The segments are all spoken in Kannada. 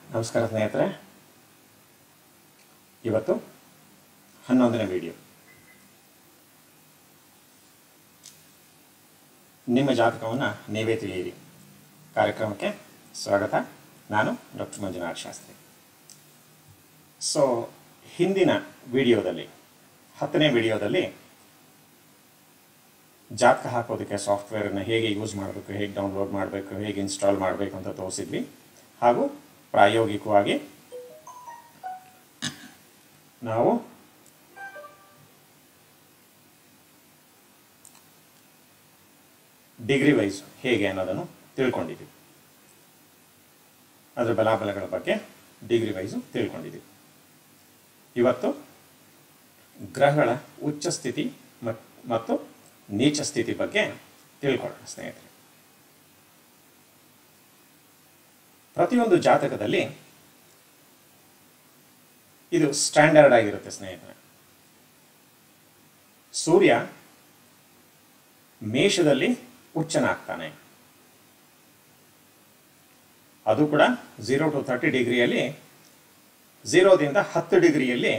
ನಮಸ್ಕಾರ ಸ್ನೇಹಿತರೆ ಇವತ್ತು ಹನ್ನೊಂದನೇ ವಿಡಿಯೋ ನಿಮ್ಮ ಜಾತಕವನ್ನು ನೀವೇ ತಿಳಿಯಿರಿ ಕಾರ್ಯಕ್ರಮಕ್ಕೆ ಸ್ವಾಗತ ನಾನು ಡಾಕ್ಟರ್ ಮಂಜುನಾಥ್ ಶಾಸ್ತ್ರಿ ಸೊ ಹಿಂದಿನ ವಿಡಿಯೋದಲ್ಲಿ ಹತ್ತನೇ ವಿಡಿಯೋದಲ್ಲಿ ಜಾತಕ ಹಾಕೋದಕ್ಕೆ ಸಾಫ್ಟ್ವೇರನ್ನು ಹೇಗೆ ಯೂಸ್ ಮಾಡಬೇಕು ಹೇಗೆ ಡೌನ್ಲೋಡ್ ಮಾಡಬೇಕು ಹೇಗೆ ಇನ್ಸ್ಟಾಲ್ ಮಾಡಬೇಕು ಅಂತ ತೋರಿಸಿದ್ವಿ ಹಾಗೂ ಪ್ರಾಯೋಗಿಕವಾಗಿ ನಾವು ಡಿಗ್ರಿ ವೈಸ್ ಹೇಗೆ ಅನ್ನೋದನ್ನು ತಿಳ್ಕೊಂಡಿದ್ದೀವಿ ಅದರ ಬಲಾಬಲಗಳ ಬಗ್ಗೆ ಡಿಗ್ರಿ ವೈಸು ತಿಳ್ಕೊಂಡಿದ್ದೀವಿ ಇವತ್ತು ಗ್ರಹಗಳ ಉಚ್ಚ ಸ್ಥಿತಿ ಮತ್- ಮತ್ತು ನೀಚ ಸ್ಥಿತಿ ಬಗ್ಗೆ ತಿಳ್ಕೊಳ್ಳೋಣ ಸ್ನೇಹಿತರೆ ಪ್ರತಿಯೊಂದು ಜಾತಕದಲ್ಲಿ ಇದು ಸ್ಟ್ಯಾಂಡರ್ಡ್ ಆಗಿರುತ್ತೆ ಸ್ನೇಹಿತರೆ ಸೂರ್ಯ ಮೇಷದಲ್ಲಿ ಉಚ್ಚನಾಗ್ತಾನೆ ಅದು ಕೂಡ ಝೀರೋ ಟು ತರ್ಟಿ ಡಿಗ್ರಿಯಲ್ಲಿ ಝೀರೋದಿಂದ ಹತ್ತು ಡಿಗ್ರಿಯಲ್ಲಿ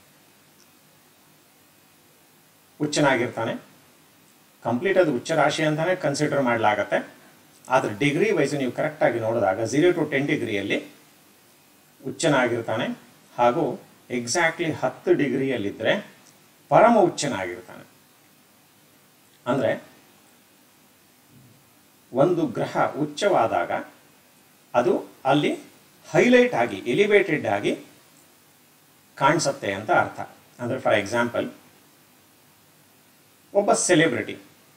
ಉಚ್ಚನಾಗಿರ್ತಾನೆ ಕಂಪ್ಲೀಟ್ ಅದು ಉಚ್ಚ ರಾಶಿ ಅಂತಾನೆ ಕನ್ಸಿಡರ್ ಮಾಡಲಾಗತ್ತೆ ಆದರೆ ಡಿಗ್ರಿ ವೈಸು ನೀವು ಕರೆಕ್ಟಾಗಿ ನೋಡಿದಾಗ ಝೀರೋ ಟು ಟೆನ್ ಡಿಗ್ರಿಯಲ್ಲಿ ಉಚ್ಚನಾಗಿರ್ತಾನೆ ಹಾಗೂ ಎಕ್ಸಾಕ್ಟ್ಲಿ ಹತ್ತು ಡಿಗ್ರಿಯಲ್ಲಿದ್ದರೆ ಪರಮ ಉಚ್ಚನಾಗಿರ್ತಾನೆ ಅಂದರೆ ಒಂದು ಗ್ರಹ ಉಚ್ಚವಾದಾಗ ಅದು ಅಲ್ಲಿ ಹೈಲೈಟ್ ಆಗಿ ಎಲಿವೇಟೆಡ್ ಆಗಿ ಕಾಣಿಸುತ್ತೆ ಅಂತ ಅರ್ಥ ಅಂದರೆ ಫಾರ್ ಎಕ್ಸಾಂಪಲ್ ಒಬ್ಬ ಸೆಲೆಬ್ರಿಟಿ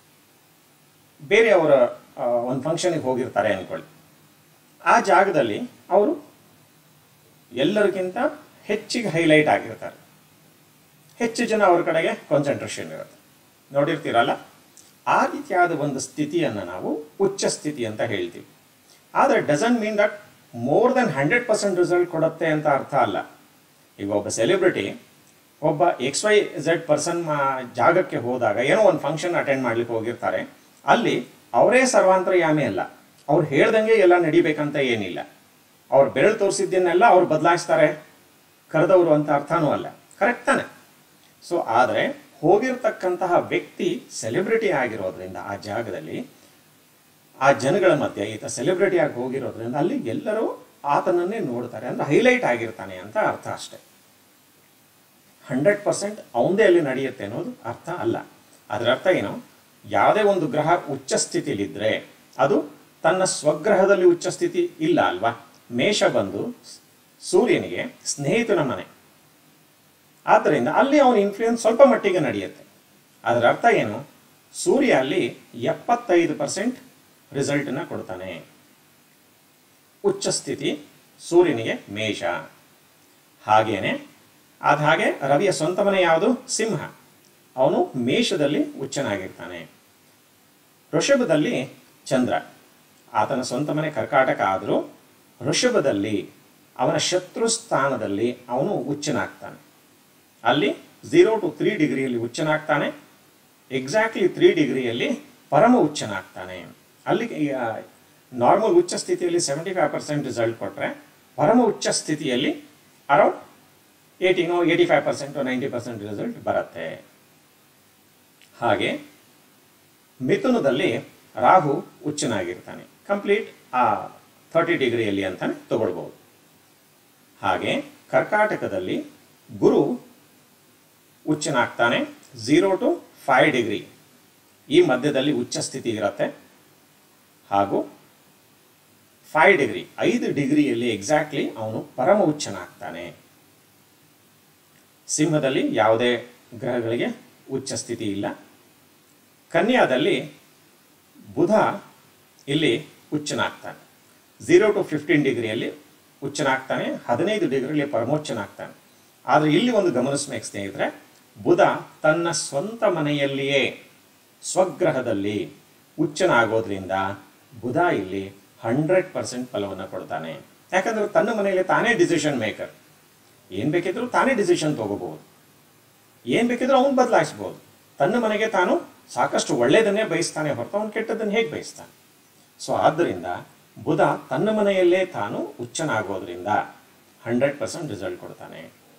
ಬೇರೆಯವರ ಒಂದು ಫಂಕ್ಷನಿಗೆ ಹೋಗಿರ್ತಾರೆ ಅಂದ್ಕೊಳ್ಳಿ ಆ ಜಾಗದಲ್ಲಿ ಅವರು ಎಲ್ಲರಿಗಿಂತ ಹೆಚ್ಚಿಗೆ ಹೈಲೈಟ್ ಆಗಿರ್ತಾರೆ ಹೆಚ್ಚು ಜನ ಅವ್ರ ಕಡೆಗೆ ಕಾನ್ಸಂಟ್ರೇಷನ್ ಇರುತ್ತೆ ನೋಡಿರ್ತೀರಲ್ಲ ಆ ರೀತಿಯಾದ ಒಂದು ಸ್ಥಿತಿಯನ್ನು ನಾವು ಉಚ್ಚ ಸ್ಥಿತಿ ಅಂತ ಹೇಳ್ತೀವಿ ಆದರೆ doesn't mean that more than hundred percent result ಕೊಡುತ್ತೆ ಅಂತ ಅರ್ಥ ಅಲ್ಲ ಈಗ ಒಬ್ಬ ಸೆಲೆಬ್ರಿಟಿ ಒಬ್ಬ ಎಕ್ಸ್ ವೈ ಝೆಡ್ ಪರ್ಸನ್ ಜಾಗಕ್ಕೆ ಹೋದಾಗ ಏನೋ ಒಂದು ಫಂಕ್ಷನ್ ಅಟೆಂಡ್ ಮಾಡ್ಲಿಕ್ಕೆ ಹೋಗಿರ್ತಾರೆ ಅಲ್ಲಿ ಅವರೇ ಸರ್ವಾಂತರ್ಯಾಮಿ ಅಲ್ಲ ಅವ್ರು ಹೇಳ್ದಂಗೆ ಎಲ್ಲ ನಡಿಬೇಕಂತ ಏನಿಲ್ಲ ಅವ್ರು ಬೆರಳು ತೋರಿಸಿದ್ದನ್ನೆಲ್ಲ ಅವ್ರು ಬದಲಾಯಿಸ್ತಾರೆ ಕರೆದವರು ಅಂತ ಅರ್ಥನೂ ಅಲ್ಲ ಕರೆಕ್ಟ್ ತಾನೆ ಸೊ ಆದರೆ ಹೋಗಿರ್ತಕ್ಕಂತಹ ವ್ಯಕ್ತಿ ಸೆಲೆಬ್ರಿಟಿ ಆಗಿರೋದ್ರಿಂದ ಆ ಜಾಗದಲ್ಲಿ ಆ ಜನಗಳ ಮಧ್ಯೆ ಈತ ಸೆಲೆಬ್ರಿಟಿ ಆಗಿ ಹೋಗಿರೋದ್ರಿಂದ ಅಲ್ಲಿ ಎಲ್ಲರೂ ಆತನನ್ನೇ ನೋಡ್ತಾರೆ ಅಂದ್ರೆ ಹೈಲೈಟ್ ಆಗಿರ್ತಾನೆ ಅಂತ ಅರ್ಥ ಅಷ್ಟೆ ಹಂಡ್ರೆಡ್ ಪರ್ಸೆಂಟ್ ಅವನದೇ ಅಲ್ಲಿ ನಡೆಯುತ್ತೆ ಅನ್ನೋದು ಅರ್ಥ ಅಲ್ಲ ಅದರ ಅರ್ಥ ಏನು ಯಾವುದೇ ಒಂದು ಗ್ರಹ ಉಚ್ಚ ಸ್ಥಿತಿಲಿದ್ರೆ ಅದು ತನ್ನ ಸ್ವಗ್ರಹದಲ್ಲಿ ಉಚ್ಚ ಸ್ಥಿತಿ ಇಲ್ಲ ಅಲ್ವಾ ಮೇಷ ಬಂದು ಸೂರ್ಯನಿಗೆ ಸ್ನೇಹಿತನ ಮನೆ ಆದ್ದರಿಂದ ಅಲ್ಲಿ ಅವನ ಇನ್ಫ್ಲೂಯೆನ್ಸ್ ಸ್ವಲ್ಪ ಮಟ್ಟಿಗೆ ನಡೆಯುತ್ತೆ ಅದರ ಅರ್ಥ ಏನು ಸೂರ್ಯ ಅಲ್ಲಿ ಎಪ್ಪತ್ತೈದು ಪರ್ಸೆಂಟ್ ರಿಸಲ್ಟನ್ನ ಕೊಡ್ತಾನೆ ಉಚ್ಚ ಸ್ಥಿತಿ ಸೂರ್ಯನಿಗೆ ಮೇಷ ಹಾಗೇನೆ ಅದ ಹಾಗೆ ರವಿಯ ಸ್ವಂತ ಮನೆ ಯಾವುದು ಸಿಂಹ ಅವನು ಮೇಷದಲ್ಲಿ ಉಚ್ಚನಾಗಿರ್ತಾನೆ ಋಷಭದಲ್ಲಿ ಚಂದ್ರ ಆತನ ಸ್ವಂತ ಮನೆ ಕರ್ಕಾಟಕ ಆದರೂ ಋಷಭದಲ್ಲಿ ಅವನ ಶತ್ರು ಸ್ಥಾನದಲ್ಲಿ ಅವನು ಉಚ್ಚನಾಗ್ತಾನೆ ಅಲ್ಲಿ ಝೀರೋ ಟು ತ್ರೀ ಡಿಗ್ರಿಯಲ್ಲಿ ಉಚ್ಚನಾಗ್ತಾನೆ ಎಕ್ಸಾಕ್ಟ್ಲಿ ತ್ರೀ ಡಿಗ್ರಿಯಲ್ಲಿ ಪರಮ ಉಚ್ಚನಾಗ್ತಾನೆ ಅಲ್ಲಿ ನಾರ್ಮಲ್ ಉಚ್ಚ ಸ್ಥಿತಿಯಲ್ಲಿ ಸೆವೆಂಟಿ ಫೈವ್ ಪರ್ಸೆಂಟ್ ರಿಸಲ್ಟ್ ಕೊಟ್ಟರೆ ಪರಮ ಉಚ್ಚ ಸ್ಥಿತಿಯಲ್ಲಿ ಅರೌಂಡ್ ಏಯ್ಟಿನೋ eighty five percent ninety percent result ಬರುತ್ತೆ ಹಾಗೆ ಮಿಥುನದಲ್ಲಿ ರಾಹು ಉಚ್ಚನಾಗಿರ್ತಾನೆ ಕಂಪ್ಲೀಟ್ ಆ ಥರ್ಟಿ ಡಿಗ್ರಿಯಲ್ಲಿ ಅಂತಾನೆ ತಗೊಳ್ಬೋದು ಹಾಗೆ ಕರ್ಕಾಟಕದಲ್ಲಿ ಗುರು ಉಚ್ಚನಾಗ್ತಾನೆ ಝೀರೋ ಟು ಫೈವ್ ಡಿಗ್ರಿ ಈ ಮಧ್ಯದಲ್ಲಿ ಉಚ್ಚ ಸ್ಥಿತಿ ಇರುತ್ತೆ ಹಾಗೂ ಫೈವ್ ಡಿಗ್ರಿ ಐದು ಡಿಗ್ರಿಯಲ್ಲಿ ಎಕ್ಸಾಕ್ಟ್ಲಿ ಅವನು ಪರಮ ಉಚ್ಚನಾಗ್ತಾನೆ ಸಿಂಹದಲ್ಲಿ ಯಾವುದೇ ಗ್ರಹಗಳಿಗೆ ಉಚ್ಚ ಸ್ಥಿತಿ ಇಲ್ಲ ಕನ್ಯಾದಲ್ಲಿ ಬುಧ ಇಲ್ಲಿ ಉಚ್ಚನಾಗ್ತಾನೆ ಝೀರೋ ಟು ಫಿಫ್ಟೀನ್ ಡಿಗ್ರಿಯಲ್ಲಿ ಉಚ್ಚನಾಗ್ತಾನೆ ಹದಿನೈದು ಡಿಗ್ರಿಯಲ್ಲಿ ಪರಮೋಚ್ಚನಾಗ್ತಾನೆ ಆದರೆ ಇಲ್ಲಿ ಒಂದು ಗಮನಿಸಬೇಕು ಸ್ನೇಹಿತರೆ ಬುಧ ತನ್ನ ಸ್ವಂತ ಮನೆಯಲ್ಲಿಯೇ ಸ್ವಗ್ರಹದಲ್ಲಿ ಉಚ್ಚನಾಗೋದ್ರಿಂದ ಬುಧ ಇಲ್ಲಿ ಹಂಡ್ರೆಡ್ ಪರ್ಸೆಂಟ್ ಫಲವನ್ನು ಕೊಡ್ತಾನೆ ಯಾಕಂದ್ರೆ ತನ್ನ ಮನೆಯಲ್ಲಿ ತಾನೇ ಡಿಸಿಷನ್ ಮೇಕರ್ ಏನು ಬೇಕಿದ್ರೂ ತಾನೇ ಡಿಸಿಷನ್ ತಗೋಬಹುದು ಏನು ಬೇಕಿದ್ರೂ ಅವನು ಬದಲಾಯಿಸ್ಬೋದು ತನ್ನ ಮನೆಗೆ ತಾನು ಸಾಕಷ್ಟು ಒಳ್ಳೆಯದನ್ನೇ ಬಯಸ್ತಾನೆ ಹೊರತು ಅವನು ಕೆಟ್ಟದ್ದನ್ನು ಹೇಗೆ ಬಯಸ್ತಾನೆ ಸೊ ಆದ್ದರಿಂದ ಬುಧ ತನ್ನ ಮನೆಯಲ್ಲೇ ತಾನು ಉಚ್ಚನಾಗೋದ್ರಿಂದ ಹಂಡ್ರೆಡ್ ಪರ್ಸೆಂಟ್ ರಿಸಲ್ಟ್ ಕೊಡ್ತಾನೆ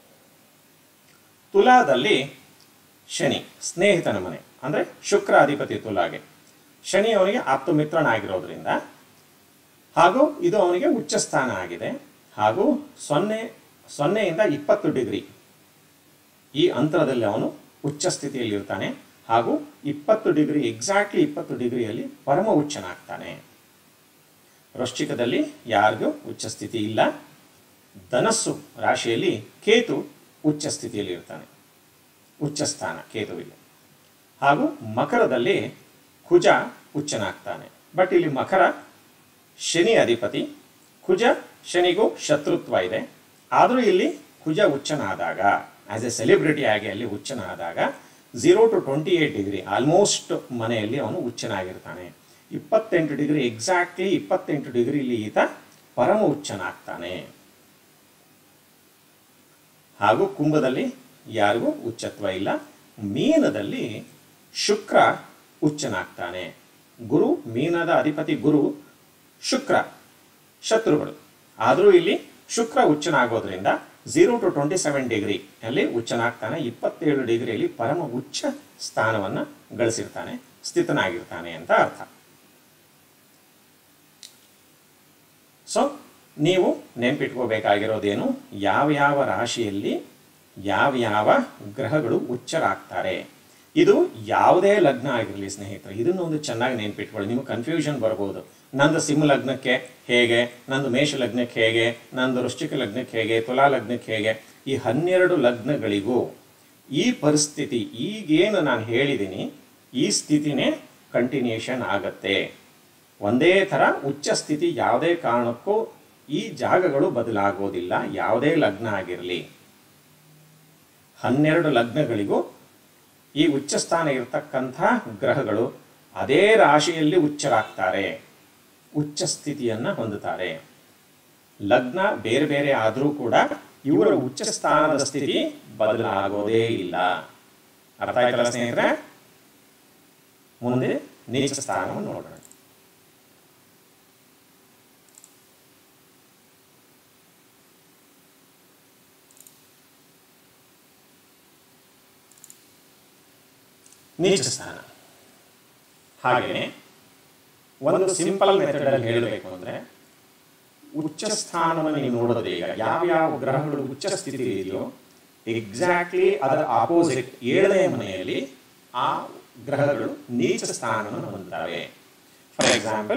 ತುಲಾದಲ್ಲಿ ಶನಿ ಸ್ನೇಹಿತನ ಮನೆ ಅಂದರೆ ಶುಕ್ರ ಅಧಿಪತಿ ತುಲಾಗೆ ಶನಿ ಅವನಿಗೆ ಆಪ್ತ ಮಿತ್ರನಾಗಿರೋದ್ರಿಂದ ಹಾಗೂ ಇದು ಅವನಿಗೆ ಉಚ್ಚ ಸ್ಥಾನ ಆಗಿದೆ ಹಾಗೂ ಸೊನ್ನೆ ಸೊನ್ನೆಯಿಂದ ಇಪ್ಪತ್ತು ಡಿಗ್ರಿ ಈ ಅಂತರದಲ್ಲಿ ಅವನು ಉಚ್ಚ ಸ್ಥಿತಿಯಲ್ಲಿ ಇರ್ತಾನೆ ಹಾಗೂ ಇಪ್ಪತ್ತು ಡಿಗ್ರಿ ಎಕ್ಸಾಕ್ಟ್ಲಿ ಇಪ್ಪತ್ತು ಡಿಗ್ರಿಯಲ್ಲಿ ಪರಮ ಉಚ್ಚನಾಗ್ತಾನೆ ವೃಶ್ಚಿಕದಲ್ಲಿ ಯಾರಿಗೂ ಉಚ್ಚ ಸ್ಥಿತಿ ಇಲ್ಲ ಧನಸ್ಸು ರಾಶಿಯಲ್ಲಿ ಕೇತು ಉಚ್ಚ ಸ್ಥಿತಿಯಲ್ಲಿ ಇರ್ತಾನೆ ಉಚ್ಚ ಸ್ಥಾನ ಕೇತುವಿಗೆ ಹಾಗೂ ಮಕರದಲ್ಲಿ ಕುಜ ಉಚ್ಚನಾಗ್ತಾನೆ ಬಟ್ ಇಲ್ಲಿ ಮಕರ ಶನಿ ಅಧಿಪತಿ ಕುಜ ಶನಿಗೂ ಶತ್ರುತ್ವ ಇದೆ ಆದರೂ ಇಲ್ಲಿ ಕುಜ ಉಚ್ಚನಾದಾಗ ಆಸ್ ಎ ಸೆಲೆಬ್ರಿಟಿ ಆಗಿ ಅಲ್ಲಿ ಉಚ್ಚನಾದಾಗ zero to twenty eight degree almost ಮನೆಯಲ್ಲಿ ಅವನು ಉಚ್ಚನಾಗಿರ್ತಾನೆ ಇಪ್ಪತ್ತೆಂಟು ಡಿಗ್ರಿ ಎಕ್ಸಾಕ್ಟ್ಲಿ ಇಪ್ಪತ್ತೆಂಟು ಡಿಗ್ರಿಲಿ ಈತ ಪರಮ ಉಚ್ಚನಾಗ್ತಾನೆ ಹಾಗೂ ಕುಂಭದಲ್ಲಿ ಯಾರಿಗೂ ಉಚ್ಚತ್ವ ಇಲ್ಲ ಮೀನದಲ್ಲಿ ಶುಕ್ರ ಉಚ್ಚನಾಗ್ತಾನೆ ಗುರು ಮೀನದ ಅಧಿಪತಿ ಗುರು ಶುಕ್ರ ಶತ್ರುಗಳು ಆದರೂ ಇಲ್ಲಿ ಶುಕ್ರ ಉಚ್ಚನಾಗೋದ್ರಿಂದ zero to twenty seven degree ಅಲ್ಲಿ ಉಚ್ಚನಾಗ್ತಾನೆ ಇಪ್ಪತ್ತೇಳು ಡಿಗ್ರಿಯಲ್ಲಿ ಪರಮ ಉಚ್ಚ ಸ್ಥಾನವನ್ನು ಗಳಿಸಿರ್ತಾನೆ ಸ್ಥಿತನಾಗಿರ್ತಾನೆ ಅಂತ ಅರ್ಥ ಸೊ ನೀವು ನೆನ್ಪಿಟ್ಕೋಬೇಕಾಗಿರೋದೇನು ಯಾವ ಯಾವ ರಾಶಿಯಲ್ಲಿ ಯಾವ ಯಾವ ಗ್ರಹಗಳು ಉಚ್ಚರಾಗ್ತಾರೆ ಇದು ಯಾವುದೇ ಲಗ್ನ ಆಗಿರಲಿ ಸ್ನೇಹಿತರೆ ಇದನ್ನು ಒಂದು ಚೆನ್ನಾಗಿ ನೆನ್ಪಿಟ್ಕೊಳ್ಳಿ ನಿಮಗೆ ಕನ್ಫ್ಯೂಷನ್ ಬರ್ಬೋದು ನಂದು ಸಿಂಹ ಲಗ್ನಕ್ಕೆ ಹೇಗೆ ನಂದು ಮೇಷ ಲಗ್ನಕ್ಕೆ ಹೇಗೆ ನಂದು ವೃಶ್ಚಿಕ ಲಗ್ನಕ್ಕೆ ಹೇಗೆ ತುಲಾ ಲಗ್ನಕ್ಕೆ ಹೇಗೆ ಈ ಹನ್ನೆರಡು ಲಗ್ನಗಳಿಗೂ ಈ ಪರಿಸ್ಥಿತಿ ಈಗೇನು ನಾನು ಹೇಳಿದ್ದೀನಿ ಈ ಸ್ಥಿತಿನೇ ಕಂಟಿನ್ಯೂಷನ್ ಆಗತ್ತೆ ಒಂದೇ ಥರ ಉಚ್ಚ ಸ್ಥಿತಿ ಯಾವುದೇ ಕಾರಣಕ್ಕೂ ಈ ಜಾಗಗಳು ಬದಲಾಗೋದಿಲ್ಲ ಯಾವುದೇ ಲಗ್ನ ಆಗಿರಲಿ ಹನ್ನೆರಡು ಲಗ್ನಗಳಿಗೂ ಈ ಉಚ್ಚ ಸ್ಥಾನ ಇರತಕ್ಕಂಥ ಗ್ರಹಗಳು ಅದೇ ರಾಶಿಯಲ್ಲಿ ಉಚ್ಚರಾಗ್ತಾರೆ ಉಚ್ಚ ಸ್ಥಿತಿಯನ್ನು ಹೊಂದುತ್ತಾರೆ ಲಗ್ನ ಬೇರೆ ಬೇರೆ ಆದರೂ ಕೂಡ ಇವರ ಉಚ್ಚ ಸ್ಥಾನದ ಸ್ಥಿತಿ ಬದಲಾಗೋದೇ ಇಲ್ಲ ಅರ್ಥ ಆಯ್ತಲ್ಲ ಸ್ನೇಹಿತರೆ ಮುಂದೆ ನೀಚ ಸ್ಥಾನವನ್ನು ನೋಡೋಣ ನೀಚ ಸ್ಥಾನ ಹಾಗೆಯೇ ಒಂದು ಸಿಂಪಲ್ ಮೆಥಡಲ್ಲಿ ಹೇಳಬೇಕು ಅಂದರೆ ಉಚ್ಚ ಸ್ಥಾನವನ್ನು ನೀವು ನೋಡೋದು ಈಗ ಯಾವ್ಯಾವ ಗ್ರಹಗಳು ಉಚ್ಚ ಸ್ಥಿತಿ ಇದೆಯೋ ಎಕ್ಸಾಕ್ಟ್ಲಿ ಅದರ ಆಪೋಸಿಟ್ ಏಳನೇ ಮನೆಯಲ್ಲಿ ಆ ಗ್ರಹಗಳು ನೀಚ ಸ್ಥಾನವನ್ನು ಹೊಂದುತ್ತವೆ ಫಾರ್ ಎಕ್ಸಾಂಪಲ್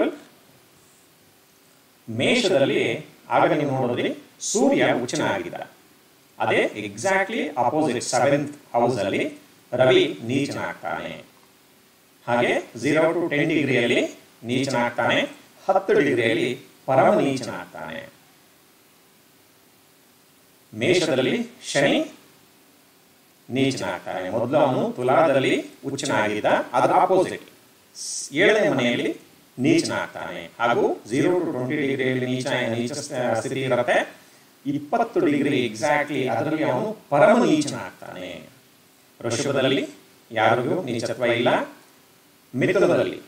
ಮೇಷದಲ್ಲಿ ಆಗ ನೀವು ನೋಡೋದ್ರಿ ಸೂರ್ಯ ಉಚ್ಚನಾಗಿದ್ದ ಅದೇ ಎಕ್ಸಾಕ್ಟ್ಲಿ ಅಪೋಸಿಟ್ ಸೆವೆಂತ್ ಹೌಸ್ ಅಲ್ಲಿ ರವಿ ನೀಚನಾಗ್ತಾನೆ ಹಾಗೆ ಝೀರೋ ಟು ಟೆನ್ ಡಿಗ್ರಿಯಲ್ಲಿ ನೀಚನಾಗ್ತಾನೆ ಹತ್ತು ಡಿಗ್ರಿಯಲ್ಲಿ ಪರಮ ನೀಚನಾಗ್ತಾನೆ ಮೇಷದಲ್ಲಿ ಶನಿ ನೀಚನಾಗ್ತಾನೆ ಮೊದಲು ಅವನು ತುಲಾದಲ್ಲಿ ಉಚ್ಚನಾಗಿದ್ದ ಅದರ ಆಪೋಸಿಟ್ ಏಳನೇ ಮನೆಯಲ್ಲಿ ನೀಚನಾಗ್ತಾನೆ ಹಾಗೂ ಝೀರೋ ಟು ಟ್ವೆಂಟಿ ಡಿಗ್ರಿಯಲ್ಲಿ ನೀಚ ನೀಚ ಸ್ಥಿತಿ ಇರುತ್ತೆ ಇಪ್ಪತ್ತು ಡಿಗ್ರಿ ಎಕ್ಸಾಕ್ಟ್ಲಿ ಅದರಲ್ಲಿ ಅವನು ಪರಮ ನೀಚನಾಗ್ತಾನೆ ವೃಷಭದಲ್ಲಿ ಯಾರಿಗೂ ನೀಚತ್ವ ಇಲ್ಲ ಮಿಥುನದಲ್ಲಿ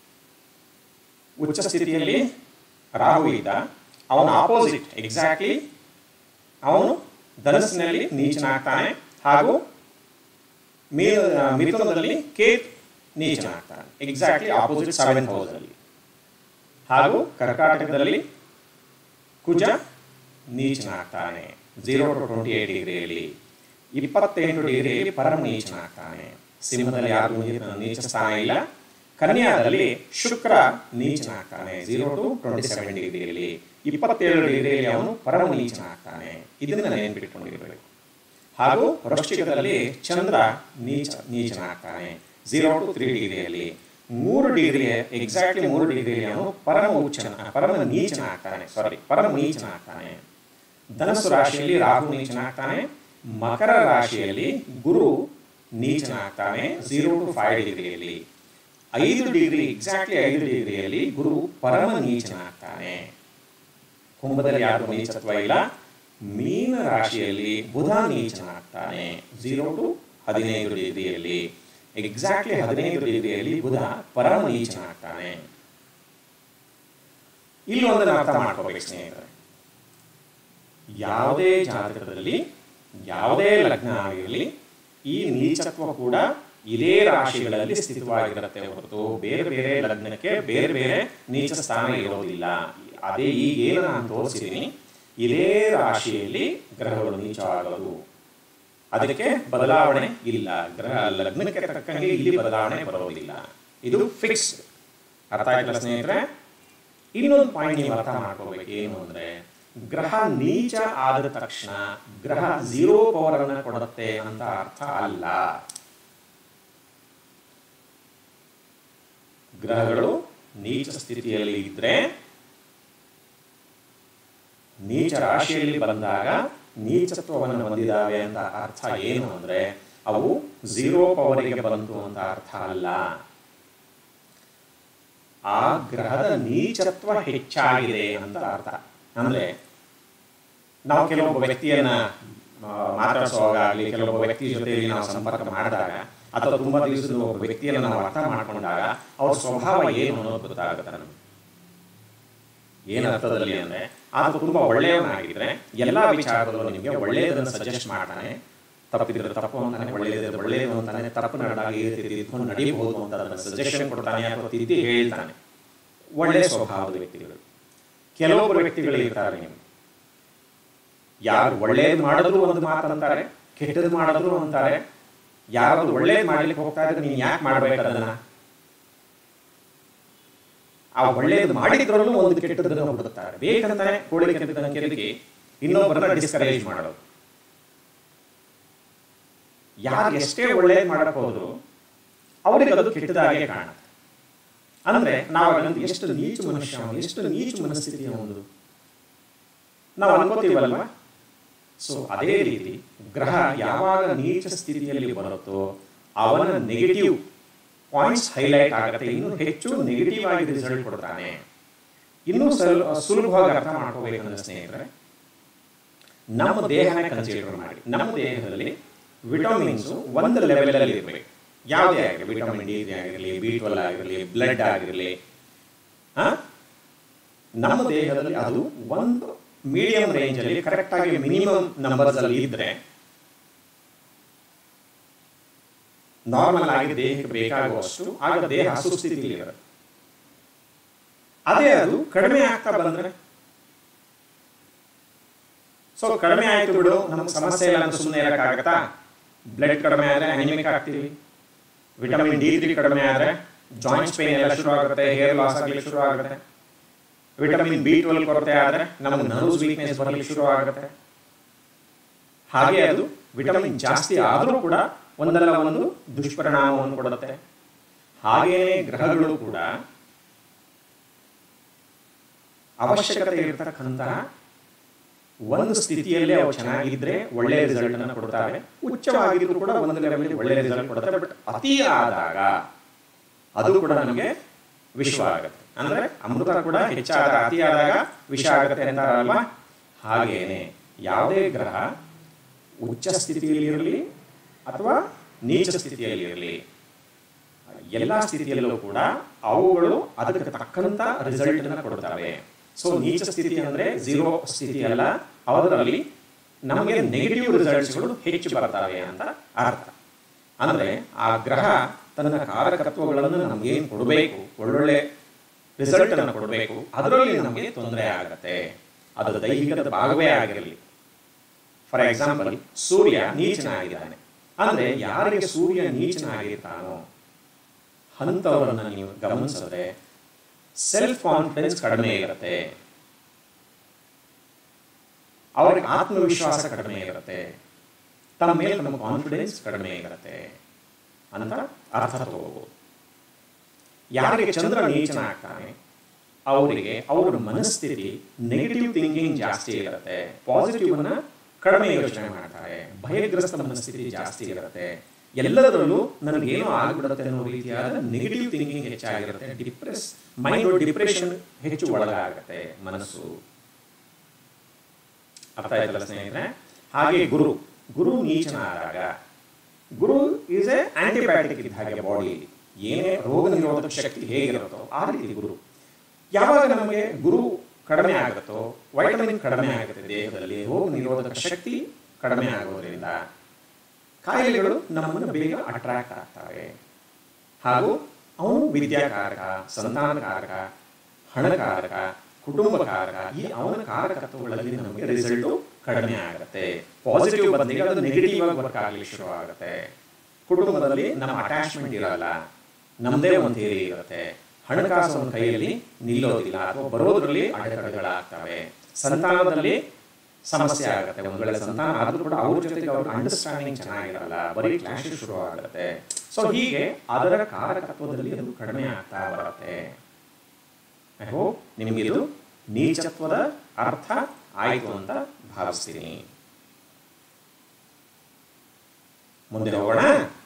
ಉಚ್ಚ ಸ್ಥಿತಿಯಲ್ಲಿ ರಾಹು ಇದ್ದ ಅವನ ಆಪೋಸಿಟ್ ಎಕ್ಸಾಕ್ಟ್ಲಿ ಅವನು ಧನಸ್ಸಿನಲ್ಲಿ ನೀಚನಾಗ್ತಾನೆ ಹಾಗೂ ಮೀನ ಮಿಥುನದಲ್ಲಿ ಕೇತ್ ನೀಚನಾಗ್ತಾನೆ ಎಕ್ಸಾಕ್ಟ್ಲಿ ಆಪೋಸಿಟ್ ಸೆವೆಂತ್ ಹೌಸಲ್ಲಿ ಹಾಗೂ ಕರ್ನಾಟಕದಲ್ಲಿ ಕುಜ ನೀಚನಾಗ್ತಾನೆ ಝೀರೋ ಟು ಟ್ವೆಂಟಿ ಏಟ್ ಡಿಗ್ರಿಯಲ್ಲಿ ಇಪ್ಪತ್ತೆಂಟು ಡಿಗ್ರಿಯಲ್ಲಿ ಪರಮ ನೀಚನಾಗ್ತಾನೆ ಸಿಂಹದಲ್ಲಿ ಯಾರು ನೀಚ ಸ್ಥಾನ ಇಲ್ಲ ಕನ್ಯಾದಲ್ಲಿ ಶುಕ್ರ ನೀಚನಾಗ್ತಾನೆ ಝೀರೋ ಟು ಟ್ವೆಂಟಿ ಸೆವೆನ್ ಡಿಗ್ರಿಯಲ್ಲಿ ಇಪ್ಪತ್ತೇಳು ಡಿಗ್ರಿಯಲ್ಲಿ ಅವನು ಪರಮ ನೀಚನಾಗ್ತಾನೆ ಇದನ್ನ ನೆನ್ಪಿಟ್ಕೊಂಡಿರಬೇಕು ಹಾಗೂ ವೃಶ್ಚಿಕದಲ್ಲಿ ಚಂದ್ರ ನೀಚ ನೀಚನಾಗ್ತಾನೆ ಝೀರೋ ಟು ತ್ರೀ ಡಿಗ್ರಿಯಲ್ಲಿ ಮೂರು ಡಿಗ್ರಿ ಎಕ್ಸಾಕ್ಟ್ಲಿ ಮೂರು ಡಿಗ್ರಿಯಲ್ಲಿ ಅವನು ಪರಮ ಉಚ್ಚನ ಪರಮ ನೀಚನಾಗ್ತಾನೆ ಸಾರಿ ಪರಮ ನೀಚನಾಗ್ತಾನೆ ಧನಸ್ಸು ರಾಶಿಯಲ್ಲಿ ರಾಹು ನೀಚನಾಗ್ತಾನೆ ಮಕರ ರಾಶಿಯಲ್ಲಿ ಗುರು ನೀಚನಾಗ್ತಾನೆ ಝೀರೋ ಟು ಫೈವ್ ಡಿಗ್ರಿಯಲ್ಲಿ ಐದು ಡಿಗ್ರಿ ಎಕ್ಸಾಕ್ಟ್ಲಿ ಐದು ಡಿಗ್ರಿಯಲ್ಲಿ ಗುರು ಪರಮ ನೀಚನಾಗ್ತಾನೆ ಕುಂಭದಲ್ಲಿ ಯಾರು ನೀಚತ್ವ ಇಲ್ಲ ಮೀನ ರಾಶಿಯಲ್ಲಿ ಬುಧ ನೀಚನಾಗ್ತಾನೆ ಝೀರೋ ಟು ಹದಿನೈದು ಡಿಗ್ರಿಯಲ್ಲಿ ಎಕ್ಸಾಕ್ಟ್ಲಿ ಹದಿನೈದು ಡಿಗ್ರಿಯಲ್ಲಿ ಬುಧ ಪರಮ ನೀಚನಾಗ್ತಾನೆ ಇಲ್ಲಿ ಒಂದನ್ನು ಅರ್ಥ ಮಾಡ್ಕೋಬೇಕು ಸ್ನೇಹಿತರೆ ಯಾವುದೇ ಜಾತಕದಲ್ಲಿ ಯಾವುದೇ ಲಗ್ನ ಆಗಿರಲಿ ಈ ನೀಚತ್ವ ಕೂಡ ಇದೇ ರಾಶಿಗಳಲ್ಲಿ ಸ್ಥಿತವಾಗಿರುತ್ತೆ ಹೊರತು ಬೇರೆ ಬೇರೆ ಲಗ್ನಕ್ಕೆ ಬೇರೆ ಬೇರೆ ನೀಚ ಸ್ಥಾನ ಇರೋದಿಲ್ಲ ಅದೇ ಈಗೇನು ನಾನು ತೋರಿಸಿದ್ದೀನಿ ಇದೇ ರಾಶಿಯಲ್ಲಿ ಗ್ರಹಗಳು ನೀಚ ಆಗೋದು ಅದಕ್ಕೆ ಬದಲಾವಣೆ ಇಲ್ಲ ಗ್ರಹ ಲಗ್ನಕ್ಕೆ ತಕ್ಕಂಗೆ ಇಲ್ಲಿ ಬದಲಾವಣೆ ಬರೋದಿಲ್ಲ ಇದು ಫಿಕ್ಸ್ ಅರ್ಥ ಆಯ್ತಲ್ಲ ಸ್ನೇಹಿತರೆ ಇನ್ನೊಂದು ಪಾಯಿಂಟ್ ನೀವು ಅರ್ಥ ಮಾಡ್ಕೋಬೇಕು ಏನು ಅಂದ್ರೆ ಗ್ರಹ ನೀಚ ಆದ ತಕ್ಷಣ ಗ್ರಹ ಝೀರೋ ಪವರ್ ಅನ್ನ ಕೊಡುತ್ತೆ ಅಂತ ಅರ್ಥ ಅಲ್ಲ ಗ್ರಹಗಳು ನೀಚ ಸ್ಥಿತಿಯಲ್ಲಿ ಇದ್ರೆ ನೀಚ ರಾಶಿಯಲ್ಲಿ ಬಂದಾಗ ನೀಚತ್ವವನ್ನು ಹೊಂದಿದಾವೆ ಅಂತ ಅರ್ಥ ಏನು ಅಂದ್ರೆ ಅವು ಝೀರೋ ಪವರಿಗೆ ಬಂತು ಅಂತ ಅರ್ಥ ಅಲ್ಲ ಆ ಗ್ರಹದ ನೀಚತ್ವ ಹೆಚ್ಚಾಗಿದೆ ಅಂತ ಅರ್ಥ ಅಂದ್ರೆ ನಾವು ಕೆಲವೊಬ್ಬ ವ್ಯಕ್ತಿಯನ್ನ ಆ, ಮಾತಾಡಿಸುವಾಗಲಿ ಕೆಲವೊಬ್ಬ ವ್ಯಕ್ತಿ ಜೊತೆಗೆ ನಾವು ಸಂಪರ್ಕ ಮಾಡಿದಾಗ ಅಥವಾ ತುಂಬಾ ದಿವಸದ ಒಬ್ಬ ವ್ಯಕ್ತಿಯನ್ನು ನಾವು ಅರ್ಥ ಮಾಡ್ಕೊಂಡಾಗ ಅವ್ರ ಸ್ವಭಾವ ಏನು ಅನ್ನೋದು ಗೊತ್ತಾಗುತ್ತೆ ನಮಗೆ ಏನು ಅರ್ಥದಲ್ಲಿ ಅಂದ್ರೆ ಆತ ತುಂಬಾ ಒಳ್ಳೆಯವನಾಗಿದ್ರೆ ಎಲ್ಲಾ ವಿಚಾರದಲ್ಲೂ ನಿಮಗೆ ಒಳ್ಳೆಯದನ್ನು ಸಜೆಸ್ಟ್ ಮಾಡ್ತಾನೆ ತಪ್ಪಿದ್ರೆ ತಪ್ಪು ಅಂತಾನೆ ಒಳ್ಳೆಯದು ಒಳ್ಳೆಯದು ಅಂತಾನೆ ತಪ್ಪು ನಡೆದಾಗ ಈ ರೀತಿ ಇದ್ಕೊಂಡು ನಡೀಬಹುದು ಅಂತ ಅದನ್ನು ಸಜೆಷನ್ ಕೊಡ್ತಾನೆ ಅಥವಾ ತಿದ್ದಿ ಹೇಳ್ತಾನೆ ಒಳ್ಳೆಯ ಸ್ವಭಾವದ ವ್ಯಕ್ತಿಗಳು ಕೆಲವೊಬ್ಬರು ವ್ಯಕ್ತಿಗಳು ಇರ್ತಾರೆ ನೀವು ಯಾರು ಒಳ್ಳೇದು ಮಾಡಿದ್ರು ಒಂದು ಮಾತಂತಾರೆ ಕೆಟ್ಟದ್ದು ಮಾಡಿದ್ರು ಅಂತಾರೆ ಯಾರಾದ್ರು ಒಳ್ಳೇದು ಮಾಡ್ಲಿಕ್ಕೆ ಹೋಗ್ತಾ ಇದ್ರೆ ನೀನ್ ಯಾಕೆ ಮಾಡ್ಬೇಕು ಅದನ್ನ ಆ ಒಳ್ಳೇದು ಮಾಡಿದ್ರಲ್ಲೂ ಒಂದು ಕೆಟ್ಟದನ್ನು ಬಿಡುತ್ತಾರೆ ಬೇಕಂತಾನೆ ಕೋಳಿ ಕೆಟ್ಟದನ್ನ ಕೆದಕಿ ಇನ್ನೊಬ್ಬರನ್ನ ಡಿಸ್ಕರೇಜ್ ಮಾಡೋದು ಯಾರು ಎಷ್ಟೇ ಒಳ್ಳೇದು ಮಾಡಕ್ ಹೋದ್ರು ಅವರಿಗೆ ಅದು ಕೆಟ್ಟದಾಗೆ ಕಾಣುತ್ತೆ ಅಂದ್ರೆ ನಾವು ಅದನ್ನು ಎಷ್ಟು ನೀಚ ಮನುಷ್ಯ ಅವನು, ಎಷ್ಟು ನೀಚ ಮನಸ್ಥಿತಿ ಒಂದು ನಾವು ಅನ್ಕೋತೀವಲ್ವಾ ಸೊ ಅದೇ ರೀತಿ ಗ್ರಹ ಯಾವಾಗ ನೀಚ ಸ್ಥಿತಿಯಲ್ಲಿ ಬರುತ್ತೋ ಅವನ ನೆಗೆಟಿವ್ ಪಾಯಿಂಟ್ಸ್ ಹೈಲೈಟ್ ಆಗುತ್ತೆ ಇನ್ನು ಹೆಚ್ಚು ನೆಗೆಟಿವ್ ಆಗಿ ರಿಸಲ್ಟ್ ಕೊಡ್ತಾನೆ ಇನ್ನೂ ಸ್ವಲ್ ಸುಲಭವಾಗಿ ಅರ್ಥ ಮಾಡ್ಕೋಬೇಕಂದ್ರೆ ಸ್ನೇಹಿತರೆ ನಮ್ಮ ದೇಹನ ಕನ್ಸಿಡರ್ ಮಾಡಿ ನಮ್ಮ ದೇಹದಲ್ಲಿ ವಿಟಮಿನ್ಸ್ ಒಂದು ಲೆವೆಲ್ ಅಲ್ಲಿ ಇರಬೇಕು ಯಾವುದೇ ಆಗಿರಲಿ ವಿಟಮಿನ್ ಡಿ ಆಗಿರಲಿ ಬಿ ಟ್ವೆಲ್ ಆಗಿರಲಿ ಬ್ಲಡ್ ಆಗಿರಲಿ ಆ? ನಮ್ಮ ದೇಹದಲ್ಲಿ ಅದು ಒಂದು ಮೀಡಿಯಂ ರೇಂಜ್ ಅಲ್ಲಿ ಕರೆಕ್ಟ್ ಆಗಿ ಮಿನಿಮಮ್ ನಂಬರ್ಸ್ ಅಲ್ಲಿ ಇದ್ರೆ ನಾರ್ಮಲ್ ಆಗಿ ದೇಹಕ್ಕೆ ಬೇಕಾಗುವಷ್ಟು ಆಗ ದೇಹ ಸುಸ್ಥಿತಿಯಲ್ಲಿ ಇರುತ್ತೆ ಅದೇ ಅದು ಕಡಿಮೆ ಆಗ್ತಾ ಬಂದ್ರೆ ಸೊ ಕಡಿಮೆ ಆಯ್ತು ಬಿಡು ನಮ್ಗೆ ಸಮಸ್ಯೆ ಇಲ್ಲ ಅಂತ ಸುಮ್ಮನೆ ಇರಕ್ಕಾಗತ್ತಾ ಬ್ಲಡ್ ಕಡಿಮೆ ಆದ್ರೆ ಅನಿಮಿಕ್ ಆಗ್ತೀವಿ ವಿಟಮಿನ್ ಡಿ ತ್ರೀ ಕಡಿಮೆ ಆದ್ರೆ ಜಾಯಿಂಟ್ಸ್ ಪೇನ್ ಎಲ್ಲ ಶುರು ಆಗುತ್ತೆ ಹೇರ್ ಲಾಸ್ ಆಗ್ಲಿಕ್ಕೆ ಶುರು ಆಗುತ್ತೆ ವಿಟಮಿನ್ ಬಿ ಟ್ವೆಲ್ ಕೊರತೆ ಆದ್ರೆ ನಮಗೆ ನರ್ವ್ಸ್ ವೀಕ್ನೆಸ್ ಬರಲಿಕ್ಕೆ ಶುರು ಆಗುತ್ತೆ ಹಾಗೆ ಅದು ವಿಟಮಿನ್ ಜಾಸ್ತಿ ಆದರೂ ಕೂಡ ಒಂದಲ್ಲ ಒಂದು ದುಷ್ಪರಿಣಾಮವನ್ನು ಕೊಡುತ್ತೆ ಹಾಗೆಯೇ ಗ್ರಹಗಳು ಕೂಡ ಅವಶ್ಯಕತೆ ಇರತಕ್ಕಂತಹ ಒಂದು ಸ್ಥಿತಿಯಲ್ಲೇ ಅವು ಚೆನ್ನಾಗಿದ್ರೆ ಒಳ್ಳೆಯ ರಿಸಲ್ಟ್ ಅನ್ನು ಕೊಡ್ತಾವೆ ಉಚ್ಚವಾಗಿದ್ರು ಕೂಡ ಒಂದು ಲೆವೆಲ್ ಒಳ್ಳೆಯ ರಿಸಲ್ಟ್ ಕೊಡುತ್ತೆ ಬಟ್ ಅತಿ ಆದಾಗ ಅದು ಕೂಡ ನಮಗೆ ವಿಶ್ವ ಆಗುತ್ತೆ ಅಂದ್ರೆ ಅಮೃತ ಕೂಡ ಹೆಚ್ಚಾದ ಅತಿ ಆದಾಗ ವಿಷ ಆಗುತ್ತೆ ಅಂತಾರಲ್ವಾ ಹಾಗೇನೆ ಯಾವುದೇ ಗ್ರಹ ಉಚ್ಚ ಸ್ಥಿತಿಯಲ್ಲಿ ಇರಲಿ ಅಥವಾ ನೀಚ ಸ್ಥಿತಿಯಲ್ಲಿ ಇರಲಿ ಎಲ್ಲ ಸ್ಥಿತಿಯಲ್ಲೂ ಕೂಡ ಅವುಗಳು ಅದಕ್ಕೆ ತಕ್ಕಂತ ರಿಸಲ್ಟ್ ಅನ್ನ ಕೊಡ್ತವೆ ಸೊ ನೀಚ ಸ್ಥಿತಿ ಅಂದ್ರೆ ಝೀರೋ ಸ್ಥಿತಿ ಅಲ್ಲ ಅದರಲ್ಲಿ ನಮಗೆ ನೆಗೆಟಿವ್ ರಿಸಲ್ಟ್ಸ್ಗಳು ಹೆಚ್ಚು ಬರ್ತವೆ ಅಂತ ಅರ್ಥ ಅಂದ್ರೆ ಆ ಗ್ರಹ ತನ್ನ ಕಾರಕತ್ವಗಳನ್ನು ನಮಗೇನು ಕೊಡಬೇಕು ಒಳ್ಳೊಳ್ಳೆ ರಿಸಲ್ಟ್ ಅನ್ನು ಕೊಡಬೇಕು ಅದರಲ್ಲಿ ನಮಗೆ ತೊಂದರೆ ಆಗತ್ತೆ ಅದು ದೈಹಿಕದ ಭಾಗವೇ ಆಗಿರಲಿ ಫಾರ್ ಎಕ್ಸಾಂಪಲ್ ಸೂರ್ಯ ನೀಚನಾಗಿದ್ದಾನೆ ಅಂದ್ರೆ ಯಾರಿಗೆ ಸೂರ್ಯ ನೀಚನಾಗಿರ್ತಾನೋ ಅಂಥವರನ್ನ ನೀವು ಗಮನಿಸಿದ್ರೆ ಸೆಲ್ಫ್ ಕಾನ್ಫಿಡೆನ್ಸ್ ಕಡಿಮೆ ಇರುತ್ತೆ ಅವರಿಗೆ ಆತ್ಮವಿಶ್ವಾಸ ಕಡಿಮೆ ಇರುತ್ತೆ ತಮ್ಮ ಮೇಲೆ ನಮ್ಮ ಕಾನ್ಫಿಡೆನ್ಸ್ ಕಡಿಮೆ ಇರುತ್ತೆ ಅಂತ ಅರ್ಥ ತಗೋಬಹುದು ಯಾರಿಗೆ ಚಂದ್ರ ನೀಚನ ಆಗ್ತಾನೆ ಅವರಿಗೆ ಅವರ ಮನಸ್ಥಿತಿ ನೆಗೆಟಿವ್ ಥಿಂಕಿಂಗ್ ಜಾಸ್ತಿ ಇರುತ್ತೆ ಪಾಸಿಟಿವ್ ಅನ್ನ ಕಡಿಮೆ ಯೋಚನೆ ಮಾಡ್ತಾರೆ ಭಯಗ್ರಸ್ತ ಮನಸ್ಥಿತಿ ಜಾಸ್ತಿ ಇರುತ್ತೆ ಎಲ್ಲದರಲ್ಲೂ ನನಗೇನೋ ಆಗ್ಬಿಡುತ್ತೆ ಅನ್ನೋ ರೀತಿಯಾದ ನೆಗೆಟಿವ್ ಥಿಂಕಿಂಗ್ ಹೆಚ್ಚಾಗಿರುತ್ತೆ ಡಿಪ್ರೆಸ್ ಮೈಂಡ್ ಡಿಪ್ರೆಷನ್ ಹೆಚ್ಚು ಒಳಗಾಗುತ್ತೆ ಮನಸ್ಸು ಅರ್ಥ ಆಯ್ತಲ್ಲ ಸ್ನೇಹಿತರೆ ಹಾಗೆ ಗುರು ಗುರು ನೀಚನಾದಾಗ ಗುರು ಈಸ್ ಎ ಆಂಟಿಬಯೋಟಿಕ್ ಇದ್ದ ಹಾಗೆ ಬಾಡಿಯಲ್ಲಿ ಏನೇ ರೋಗ ನಿರೋಧಕ ಶಕ್ತಿ ಹೇಗಿರುತ್ತೋ ಆ ರೀತಿ ಗುರು ಯಾವಾಗ ನಮಗೆ ಗುರು ಕಡಿಮೆ ಆಗುತ್ತೋ ವೈಟಮಿನ್ ಕಡಿಮೆ ಆಗುತ್ತೆ ದೇಹದಲ್ಲಿ ರೋಗ ನಿರೋಧಕ ಶಕ್ತಿ ಕಡಿಮೆ ಆಗೋದ್ರಿಂದ ಕಾಯಿಲೆಗಳು ನಮ್ಮನ್ನು ಬೇಗ ಅಟ್ರಾಕ್ಟ್ ಆಗ್ತವೆ ಹಾಗೂ ಅವನು ವಿದ್ಯಾಕಾರಕ ಸಂತಾನಕಾರಕ ಹಣಕಾರಕ ಕುಟುಂಬಕಾರಕ ಈ ಅವನ ಕಾರಕತ್ವಗಳಲ್ಲಿ ನಮಗೆ ರಿಸಲ್ಟು ಕಡಿಮೆ ಆಗುತ್ತೆ ಪಾಸಿಟಿವ್ ಬಂದಿಗೆ ಅದು ನೆಗೆಟಿವ್ ಆಗಿ ವರ್ಕ್ ಆಗಲಿಕ್ಕೆ ಶುರು ಆಗುತ್ತೆ ಕುಟುಂಬದಲ್ಲಿ ನಮ್ಮ ಅಟ್ಯಾಚ್ಮೆಂಟ್ ಇರಲ್ಲ ನಮ್ಮದೇ ಒಂದು ಥಿಯರಿ ಇರುತ್ತೆ ಹಣಕಾಸು ಒಂದು ಕೈಯಲ್ಲಿ ನಿಲ್ಲೋದಿಲ್ಲ ಅಥವಾ ಬರೋದ್ರಲ್ಲಿ ಅಡೆತಡೆಗಳಾಗ್ತವೆ ಸಂತಾನದಲ್ಲಿ ಸಮಸ್ಯೆ ಆಗುತ್ತೆ ಒಂದು ವೇಳೆ ಸಂತಾನ ಆದ್ರೂ ಕೂಡ ಅವ್ರ ಜೊತೆಗೆ ಅವ್ರ ಅಂಡರ್ಸ್ಟ್ಯಾಂಡಿಂಗ್ ಚೆನ್ನಾಗಿರಲ್ಲ ಬರೀ ಕ್ಲಾಶ್ ಶುರು ಆಗುತ್ತೆ ಸೊ ಹೀಗೆ ಅದರ ಕಾರಕತ್ವದಲ್ಲಿ ಅದು ಕಡಿಮೆ ಆಗ್ತಾ ಬರುತ್ತೆ ಐ ಹೋಪ್ ನಿಮಗಿದು ನೀಚತ್ವದ ಅರ್ಥ ಆಯಿತು ಅಂತ ಭಾವಿಸ್ತೀನಿ ಮುಂದೆ ಹೋಗೋಣ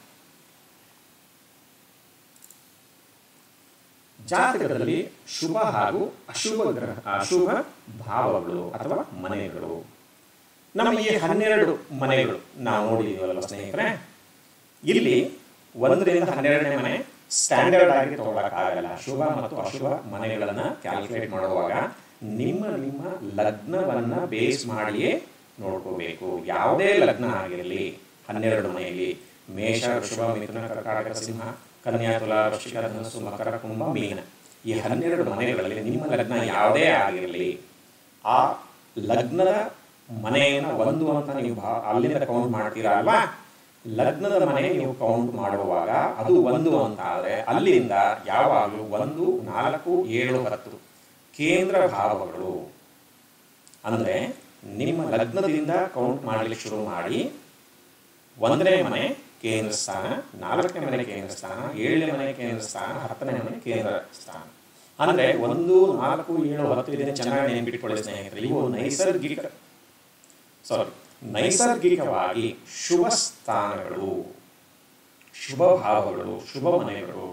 ಜಾತಕದಲ್ಲಿ ಶುಭ ಹಾಗೂ ಅಶುಭ ಗ್ರಹ ಅಶುಭ ಭಾವಗಳು ಅಥವಾ ಮನೆಗಳು ನಮ್ಮ ಈ ಹನ್ನೆರಡು ಮನೆಗಳು ನಾವು ನೋಡಿದೀವಲ್ಲ ಸ್ನೇಹಿತರೆ ಇಲ್ಲಿ ಒಂದರಿಂದ ಹನ್ನೆರಡನೇ ಮನೆ ಸ್ಟ್ಯಾಂಡರ್ಡ್ ಆಗಿ ತಗೊಳಕ್ಕಾಗಲ್ಲ ಶುಭ ಮತ್ತು ಅಶುಭ ಮನೆಗಳನ್ನ ಕ್ಯಾಲ್ಕುಲೇಟ್ ಮಾಡುವಾಗ ನಿಮ್ಮ ನಿಮ್ಮ ಲಗ್ನವನ್ನ ಬೇಸ್ ಮಾಡಿಯೇ ನೋಡ್ಕೋಬೇಕು ಯಾವುದೇ ಲಗ್ನ ಆಗಿರಲಿ ಹನ್ನೆರಡು ಮನೆಯಲ್ಲಿ ಮೇಷ ವೃಷಭ ಮಿಥುನ ಕರ್ಕಾಟಕ ಸಿಂಹ ಕನ್ಯಾ ತುಲಾ ವೃಶ್ಚಿಕ ಧನಸ್ಸು ಮಕರ ಕುಂಭ ಮೀನ ಈ ಹನ್ನೆರಡು ಮನೆಗಳಲ್ಲಿ ನಿಮ್ಮ ಲಗ್ನ ಯಾವುದೇ ಆಗಿರಲಿ ಆ ಲಗ್ನದ ಮನೆಯನ್ನು ಒಂದು ಅಂತ ನೀವು ಭಾ- ಅಲ್ಲಿಂದ ಕೌಂಟ್ ಮಾಡ್ತೀರಾ ಅಲ್ವಾ ಲಗ್ನದ ಮನೆ ನೀವು ಕೌಂಟ್ ಮಾಡುವಾಗ ಅದು ಒಂದು ಅಂತ ಆದರೆ ಅಲ್ಲಿಂದ ಯಾವಾಗಲೂ ಒಂದು ನಾಲ್ಕು ಏಳು ಹತ್ತು ಕೇಂದ್ರ ಭಾವಗಳು ಅಂದ್ರೆ ನಿಮ್ಮ ಲಗ್ನದಿಂದ ಕೌಂಟ್ ಮಾಡಲಿಕ್ಕೆ ಶುರು ಮಾಡಿ ಒಂದನೇ ಮನೆ ಕೇಂದ್ರ ಸ್ಥಾನ ನಾಲ್ಕನೇ ಮನೆ ಕೇಂದ್ರ ಸ್ಥಾನ ಏಳನೇ ಮನೆ ಕೇಂದ್ರ ಸ್ಥಾನ ಹತ್ತನೇ ಮನೆ ಕೇಂದ್ರ ಸ್ಥಾನ ಅಂದ್ರೆ ಒಂದು ನಾಲ್ಕು ಏಳು ಹತ್ತು ಇದನ್ನು ಚೆನ್ನಾಗಿ ನೆನಪಿಟ್ಕೊಳ್ಳಿ ಸ್ನೇಹಿತರೆ ಇವು ನೈಸರ್ಗಿಕ ಸಾರಿ ನೈಸರ್ಗಿಕವಾಗಿ ಶುಭ ಸ್ಥಾನಗಳು ಶುಭ ಭಾವಗಳು ಶುಭ ಮನೆಗಳು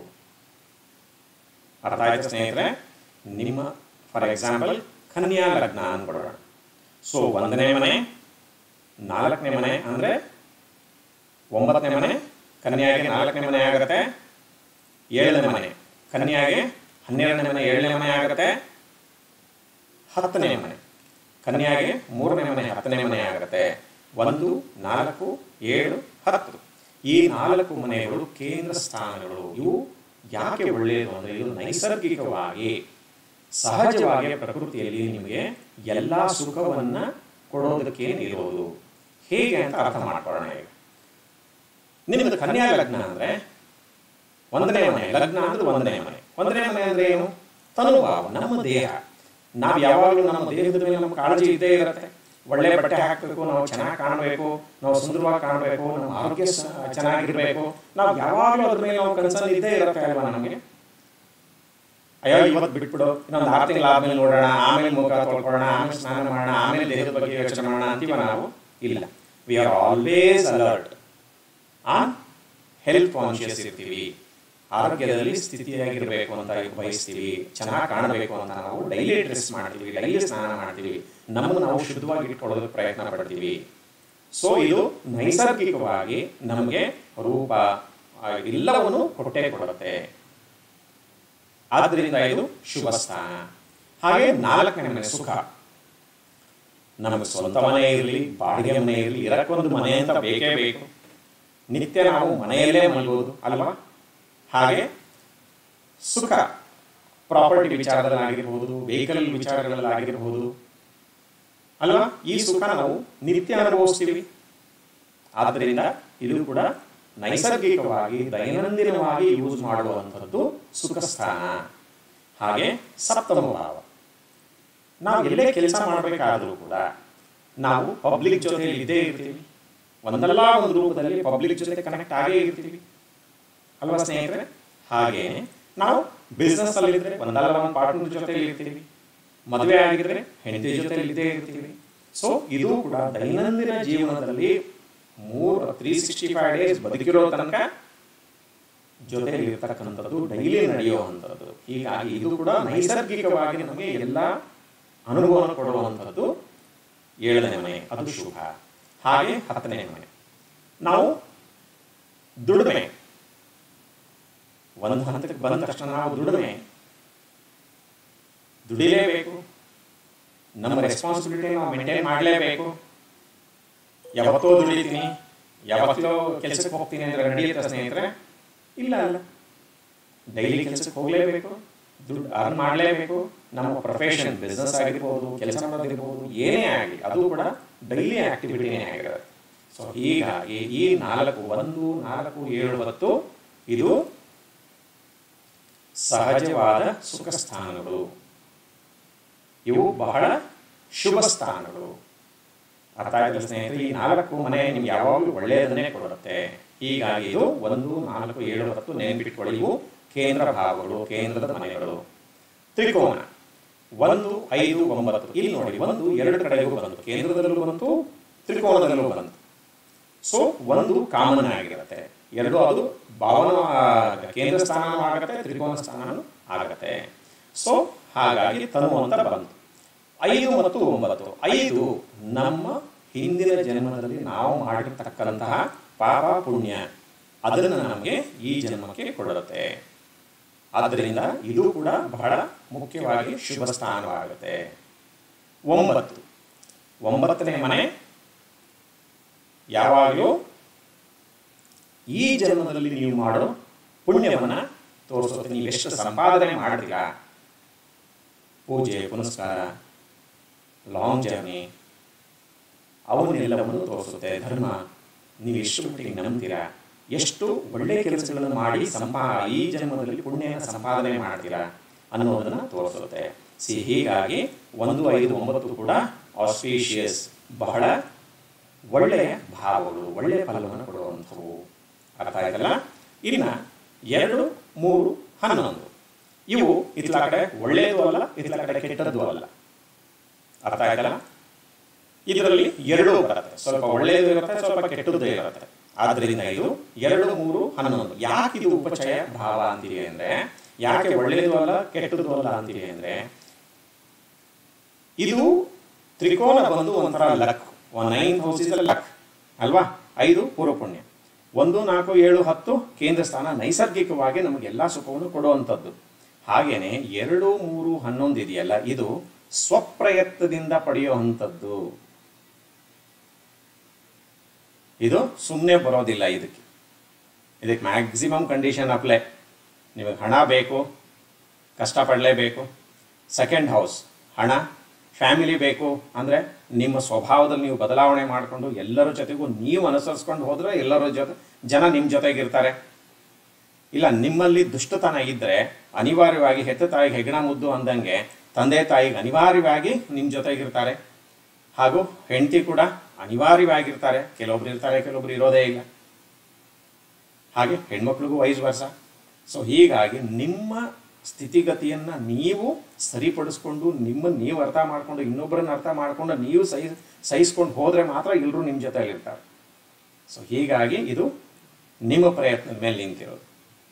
ಅರ್ಥ ಆಯ್ತು ಸ್ನೇಹಿತರೆ ನಿಮ್ಮ ಫಾರ್ ಎಕ್ಸಾಂಪಲ್ ಕನ್ಯಾ ಲಗ್ನ ಅನ್ಕೊಡೋಣ ಸೊ ಒಂದನೇ ಮನೆ ನಾಲ್ಕನೇ ಮನೆ ಅಂದ್ರೆ ಒಂಬತ್ತನೇ ಮನೆ ಕನ್ಯಾಗೆ ನಾಲ್ಕನೇ ಮನೆ ಆಗುತ್ತೆ ಏಳನೇ ಮನೆ ಕನ್ಯಾಗೆ ಹನ್ನೆರಡನೇ ಮನೆ ಏಳನೇ ಮನೆ ಆಗುತ್ತೆ ಹತ್ತನೇ ಮನೆ ಕನ್ಯಾಗೆ ಮೂರನೇ ಮನೆ ಹತ್ತನೇ ಮನೆ ಆಗುತ್ತೆ ಒಂದು ನಾಲ್ಕು ಏಳು ಹತ್ತು ಈ ನಾಲ್ಕು ಮನೆಗಳು ಕೇಂದ್ರ ಸ್ಥಾನಗಳು ಇವು ಯಾಕೆ ಒಳ್ಳೆಯದು ಅಂದರೆ ಇದು ನೈಸರ್ಗಿಕವಾಗಿ ಸಹಜವಾಗಿ ಪ್ರಕೃತಿಯಲ್ಲಿ ನಿಮಗೆ ಎಲ್ಲ ಸುಖವನ್ನ ಕೊಡೋದಕ್ಕೆ ನಿಲ್ಲೋದು ಹೇಗೆ ಅಂತ ಅರ್ಥ ಮಾಡ್ಕೊಳ್ಳೋಣ ಈಗ ನಿಮ್ಮದು ಕನ್ಯಾ ಲಗ್ನ ಅಂದ್ರೆ ಒಂದನೇ ಮನೆ ಲಗ್ನ ಅಂದ್ರೆ ಒಂದನೇ ಮನೆ ಒಂದನೇ ಮನೆ ಅಂದ್ರೆ ಏನು ತನುಭಾವ ನಮ್ಮ ದೇಹ ನಾವು ಯಾವಾಗಲೂ ನಮ್ಮ ದೇಹದ ಮೇಲೆ ನಮ್ಮ ಕಾಳಜಿ ಇದ್ದೇ ಇರುತ್ತೆ ಒಳ್ಳೆ ಬಟ್ಟೆ ಹಾಕಬೇಕು ನಾವು ಚೆನ್ನಾಗಿ ಕಾಣಬೇಕು ನಾವು ಸುಂದರವಾಗಿ ಕಾಣಬೇಕು ನಮ್ಮ ಆರೋಗ್ಯ ಸ- ಚೆನ್ನಾಗಿರ್ಬೇಕು ನಾವು ಯಾವಾಗಲೂ ಅದ್ರ ಮೇಲೆ ನಾವು ಕನ್ಸರ್ನ್ ಇದ್ದೇ ಇರುತ್ತೆ ಅಲ್ವಾ ನಮಗೆ ಅಯ್ಯೋ ಇವತ್ತು ಬಿಟ್ಬಿಡು ಇನ್ನೊಂದು ಆರು ತಿಂಗಳು ಆದ್ಮೇಲೆ ನೋಡೋಣ ಆಮೇಲೆ ಮುಖ ತೊಳ್ಕೊಳ್ಳೋಣ ಆಮೇಲೆ ಸ್ನಾನ ಮಾಡೋಣ ಆಮೇಲೆ ದೇಹದ ಬಗ್ಗೆ ಯೋಚನೆ ಮಾಡೋಣ ಅಂತೀವ ನಾವು ಇಲ್ಲ we are always alert on health conscious ಇರ್ತೀವಿ ಆರೋಗ್ಯದಲ್ಲಿ ಸ್ಥಿತಿಯಾಗಿರ್ಬೇಕು ಅಂತ ಬಯಸ್ತೀವಿ ಚೆನ್ನಾಗಿ ಕಾಣಬೇಕು ಅಂತ ನಾವು ಡೈಲಿ ಡ್ರೆಸ್ ಮಾಡ್ತೀವಿ ಡೈಲಿ ಸ್ನಾನ ಮಾಡ್ತೀವಿ ನಮ್ಮನ್ನು ನಾವು ಶುದ್ಧವಾಗಿ ಇಟ್ಕೊಳ್ಳೋದಕ್ಕೆ ಪ್ರಯತ್ನ ಪಡ್ತೀವಿ ಸೊ ಇದು ನೈಸರ್ಗಿಕವಾಗಿ ನಮಗೆ ರೂಪ ಆ, ಎಲ್ಲವನ್ನು ಕೊಟ್ಟೆ ಕೊಡುತ್ತೆ ಆದ್ದರಿಂದ ಇದು ಶುಭ ಸ್ಥಾನ ಹಾಗೆ ನಾಲ್ಕನೇ ಮನೆ ಸುಖ ನಮಗೆ ಸ್ವಂತ ಮನೆ ಇರಲಿ ಬಾಡಿಗೆ ಮನೆ ಇರಲಿ ಇರಕ್ಕೊಂದು ಮನೆ ಅಂತ ಬೇಕೇ ಬೇಕು ನಿತ್ಯ ನಾವು ಮನೆಯಲ್ಲೇ ಮಲಗೋದು ಅಲ್ವಾ ಹಾಗೆ ಸುಖ ಪ್ರಾಪರ್ಟಿ ವಿಚಾರದಲ್ಲಾಗಿರ್ಬೋದು ವೆಹಿಕಲ್ ವಿಚಾರಗಳಲ್ಲಾಗಿರ್ಬೋದು ಅಲ್ವಾ ಈ ಸುಖ ನಾವು ನಿತ್ಯ ಅನುಭವಿಸ್ತೀವಿ ಆದ್ದರಿಂದ ಇದು ಕೂಡ ನೈಸರ್ಗಿಕವಾಗಿ ದೈನಂದಿನವಾಗಿ ಯೂಸ್ ಮಾಡುವಂಥದ್ದು ಸುಖ ಸ್ಥಾನ ಹಾಗೆ ಸಪ್ತಮ ಭಾವ ನಾವು ಎಲ್ಲೇ ಕೆಲಸ ಮಾಡಬೇಕಾದ್ರೂ ಕೂಡ ನಾವು ಪಬ್ಲಿಕ್ ಜೊತೆ ಇದ್ದೇ ಇರ್ತೀವಿ ಒಂದಲ್ಲ ಒಂದು ರೂಪದಲ್ಲಿ ಪಬ್ಲಿಕ್ ಜೊತೆ ಕನೆಕ್ಟ್ ಆಗೇ ಇರ್ತೀವಿ ಅಲ್ವಾ ಸ್ನೇಹಿತರೆ ಹಾಗೆ ನಾವು ಬಿಸ್ನೆಸ್ ಅಲ್ಲಿ ಇದ್ರೆ ಒಂದಲ್ಲ ಒಂದು ಪಾರ್ಟ್ನರ್ ಜೊತೆ ಇರ್ತೀವಿ ಮದುವೆ ಆಗಿದ್ರೆ ಹೆಂಡತಿ ಜೊತೆ ಇದ್ದೇ ಇರ್ತೀವಿ ಸೊ ಇದು ಕೂಡ ದೈನಂದಿನ ಜೀವನದಲ್ಲಿ ಮೂರ್ ತ್ರೀ ಸಿಕ್ಸ್ಟಿ ಫೈವ್ ಡೇಸ್ ಬದುಕಿರೋ ತನಕ ಜೊತೆಲಿ ಇರ್ತಕ್ಕಂಥದ್ದು ಡೈಲಿ ನಡೆಯುವಂಥದ್ದು ಹೀಗಾಗಿ ಇದು ಕೂಡ ನೈಸರ್ಗಿಕವಾಗಿ ನಮಗೆ ಎಲ್ಲ ಅನುಭವವನ್ನು ಕೊಡುವಂಥದ್ದು ಏಳನೇ ಮನೆ ಅದು ಶುಭ ಹಾಗೆ ಹತ್ತನೇ ಮನೆ ನಾವು ದುಡಿಮೆ ಒಂದು ಹಂತಕ್ಕೆ ಬಂದ ತಕ್ಷಣ ನಾವು ದುಡಿಮೆ ದುಡಿಲೇಬೇಕು ನಮ್ಮ ರೆಸ್ಪಾನ್ಸಿಬಿಲಿಟಿ ನಾವು ಮೇಂಟೈನ್ ಮಾಡಲೇಬೇಕು ಯಾವತ್ತೋ ದುಡಿತೀನಿ ಯಾವತ್ತೋ ಕೆಲಸಕ್ಕೆ ಹೋಗ್ತೀನಿ ಅಂದ್ರೆ ನಡೆಯುತ್ತೆ ಸ್ನೇಹಿತರೆ ಇಲ್ಲ ಅಲ್ಲ ಡೈಲಿ ಕೆಲಸಕ್ಕೆ ಹೋಗಲೇಬೇಕು ದುಡ್ಡು ಅರ್ನ್ ಮಾಡಲೇಬೇಕು ನಮ್ಮ ಪ್ರೊಫೆಷನ್ ಬಿಸ್ನೆಸ್ ಆಗಿರ್ಬೋದು ಕೆಲಸ ಮಾಡೋದಿರ್ಬೋದು ಏನೇ ಆಗಲಿ ಅದು ಕೂಡ ಡೈಲಿ ಆಕ್ಟಿವಿಟಿನೇ ಆಗಿರುತ್ತೆ ಸೊ ಹೀಗಾಗಿ ಈ ನಾಲ್ಕು ಒಂದು ನಾಲ್ಕು ಏಳು ಹೊತ್ತು ಇದು ಸಹಜವಾದ ಸುಖ ಸ್ಥಾನಗಳು ಇವು ಬಹಳ ಶುಭ ಸ್ಥಾನಗಳು ಅರ್ಥ ಆಯ್ತಲ್ಲ ಸ್ನೇಹಿತರೆ ಈ ನಾಲ್ಕು ಮನೆ ನಿಮ್ಗೆ ಯಾವಾಗಲೂ ಒಳ್ಳೆಯದನ್ನೇ ಕೊಡುತ್ತೆ ಹೀಗಾಗಿ ಇದು ಒಂದು ನಾಲ್ಕು ಏಳು ಹತ್ತು ನೆನಪಿಟ್ಕೊಳ್ಳಿ ಇವು ಕೇಂದ್ರ ಭಾವಗಳು ಕೇಂದ್ರದ ಮನೆಗಳು ತ್ರಿಕೋನ ಒಂದು ಐದು ಒಂಬತ್ತು ಇಲ್ಲಿ ನೋಡಿ ಒಂದು ಎರಡು ಕಡೆಗೂ ಬಂತು ಕೇಂದ್ರದಲ್ಲೂ ಬಂತು ತ್ರಿಕೋನದಲ್ಲೂ ಬಂತು ಸೊ ಒಂದು ಕಾಮನ್ ಆಗಿರುತ್ತೆ ಎರಡು ಅದು ಭಾವನ ಕೇಂದ್ರ ಸ್ಥಾನನೂ ಆಗತ್ತೆ ತ್ರಿಕೋನ ಸ್ಥಾನನೂ ಆಗತ್ತೆ ಸೊ ಹಾಗಾಗಿ ತನು ಅಂತ ಬಂತು ಐದು ಮತ್ತು ಒಂಬತ್ತು ಐದು ನಮ್ಮ ಹಿಂದಿನ ಜನ್ಮದಲ್ಲಿ ನಾವು ಮಾಡಿರ್ತಕ್ಕಂತಹ ಪಾಪ ಪುಣ್ಯ ಅದನ್ನು ನಮಗೆ ಈ ಜನ್ಮಕ್ಕೆ ಕೊಡುತ್ತೆ ಆದ್ದರಿಂದ ಇದು ಕೂಡ ಬಹಳ ಮುಖ್ಯವಾಗಿ ಶುಭ ಸ್ಥಾನವಾಗುತ್ತೆ ಒಂಬತ್ತು ಒಂಬತ್ತನೇ ಮನೆ ಯಾವಾಗಲೂ ಈ ಜನ್ಮದಲ್ಲಿ ನೀವು ಮಾಡೋ ಪುಣ್ಯವನ್ನ ತೋರಿಸುತ್ತೆ ನೀವು ಎಷ್ಟು ಸಂಪಾದನೆ ಮಾಡ್ತೀರಾ ಪೂಜೆ ಪುನಸ್ಕಾರ ಲಾಂಗ್ ಜರ್ನಿ ಅವನ್ನೆಲ್ಲವನ್ನು ತೋರಿಸುತ್ತೆ ಧರ್ಮ ನೀವು ಎಷ್ಟು ಮಟ್ಟಿಗೆ ನಂಬ್ತೀರಾ ಎಷ್ಟು ಒಳ್ಳೆ ಕೆಲಸಗಳನ್ನು ಮಾಡಿ ಸಂಪಾ ಈ ಜನ್ಮದಲ್ಲಿ ಪುಣ್ಯ ಸಂಪಾದನೆ ಮಾಡ್ತೀರಾ ಅನ್ನೋದನ್ನ ತೋರಿಸುತ್ತೆ ಸಿ ಹೀಗಾಗಿ ಒಂದು ಐದು ಒಂಬತ್ತು ಕೂಡ ಆಸ್ಪೀಷಿಯಸ್ ಬಹಳ ಒಳ್ಳೆಯ ಭಾವಗಳು ಒಳ್ಳೆಯ ಫಲವನ್ನು ಕೊಡುವಂಥವು ಅರ್ಥ ಆಯ್ತಲ್ಲ ಇನ್ನ ಎರಡು ಮೂರು ಹನ್ನೊಂದು ಇವು ಇತ್ಲ ಕಡೆ ಒಳ್ಳೆಯದು ಅಲ್ಲ ಇತ್ಲ ಕಡೆ ಕೆಟ್ಟದ್ದು ಅಲ್ಲ ಅರ್ಥ ಆಯ್ತಲ್ಲ ಇದರಲ್ಲಿ ಎರಡೂ ಬರುತ್ತೆ ಸ್ವಲ್ಪ ಒಳ್ಳೆಯದು ಇರುತ್ತೆ ಸ್ವಲ್ಪ ಕೆಟ್ಟದ್ದು ಇರುತ್ತೆ ಆದ್ರಿಂದ ಇದು ಎರಡು ಮೂರು ಹನ್ನೊಂದು ಯಾಕೆ ಇದು ಉಪಚಯ ಭಾವ ಅಂತೀವಿ ಅಂದ್ರೆ ಯಾಕೆ ಒಳ್ಳೆಯದು ಅಲ್ಲ ಕೆಟ್ಟದ್ದು ಅಲ್ಲ ಅಂತೀವಿ ಅಂದ್ರೆ ಇದು ತ್ರಿಕೋನ ಬಂದು ಒಂಥರ luck nine house is luck ಅಲ್ವಾ ಐದು ಪೂರ್ವ ಪುಣ್ಯ ಒಂದು ನಾಲ್ಕು ಏಳು ಹತ್ತು ಕೇಂದ್ರ ಸ್ಥಾನ ನೈಸರ್ಗಿಕವಾಗಿ ನಮಗೆ ಎಲ್ಲಾ ಸುಖವನ್ನು ಕೊಡುವಂಥದ್ದು ಹಾಗೇನೆ ಎರಡು ಮೂರು ಹನ್ನೊಂದು ಇದೆಯಲ್ಲ ಇದು ಸ್ವಪ್ರಯತ್ನದಿಂದ ಪಡೆಯುವಂಥದ್ದು ಇದು ಸುಮ್ಮನೆ ಬರೋದಿಲ್ಲ ಇದಕ್ಕೆ ಇದಕ್ಕೆ ಮ್ಯಾಕ್ಸಿಮಮ್ ಕಂಡೀಷನ್ ಅಪ್ಲೈ ನಿಮಗೆ ಹಣ ಬೇಕು ಕಷ್ಟಪಡಲೇಬೇಕು ಸೆಕೆಂಡ್ ಹೌಸ್ ಹಣ ಫ್ಯಾಮಿಲಿ ಬೇಕು ಅಂದರೆ ನಿಮ್ಮ ಸ್ವಭಾವದಲ್ಲಿ ನೀವು ಬದಲಾವಣೆ ಮಾಡಿಕೊಂಡು ಎಲ್ಲರ ಜೊತೆಗೂ ನೀವು ಅನುಸರಿಸ್ಕೊಂಡು ಹೋದರೆ ಎಲ್ಲರ ಜೊತೆ ಜನ ನಿಮ್ಮ ಜೊತೆಗಿರ್ತಾರೆ ಇಲ್ಲ ನಿಮ್ಮಲ್ಲಿ ದುಷ್ಟತನ ಇದ್ದರೆ ಅನಿವಾರ್ಯವಾಗಿ ಹೆತ್ತ ತಾಯಿಗೆ ಹೆಗಣ ಮುದ್ದು ಅಂದಂಗೆ ತಂದೆ ತಾಯಿಗೆ ಅನಿವಾರ್ಯವಾಗಿ ನಿಮ್ಮ ಜೊತೆಗಿರ್ತಾರೆ ಹಾಗೂ ಹೆಂಡತಿ ಕೂಡ ಅನಿವಾರ್ಯವಾಗಿರ್ತಾರೆ ಕೆಲವೊಬ್ರು ಇರ್ತಾರೆ ಕೆಲವೊಬ್ರು ಇರೋದೇ ಇಲ್ಲ ಹಾಗೆ ಹೆಣ್ಮಕ್ಳಿಗೂ ವಯಸ್ಸು ವರ್ಷ ಸೊ ಹೀಗಾಗಿ ನಿಮ್ಮ ಸ್ಥಿತಿಗತಿಯನ್ನು ನೀವು ಸರಿಪಡಿಸ್ಕೊಂಡು ನಿಮ್ಮನ್ನು ನೀವು ಅರ್ಥ ಮಾಡ್ಕೊಂಡು ಇನ್ನೊಬ್ಬರನ್ನ ಅರ್ಥ ಮಾಡ್ಕೊಂಡು ನೀವು ಸಹಿ ಸಹಿಸ್ಕೊಂಡು ಹೋದರೆ ಮಾತ್ರ ಎಲ್ಲರೂ ನಿಮ್ಮ ಜೊತೆಲಿರ್ತಾರೆ ಸೊ ಹೀಗಾಗಿ ಇದು ನಿಮ್ಮ ಪ್ರಯತ್ನದ ಮೇಲೆ ನಿಂತಿರೋದು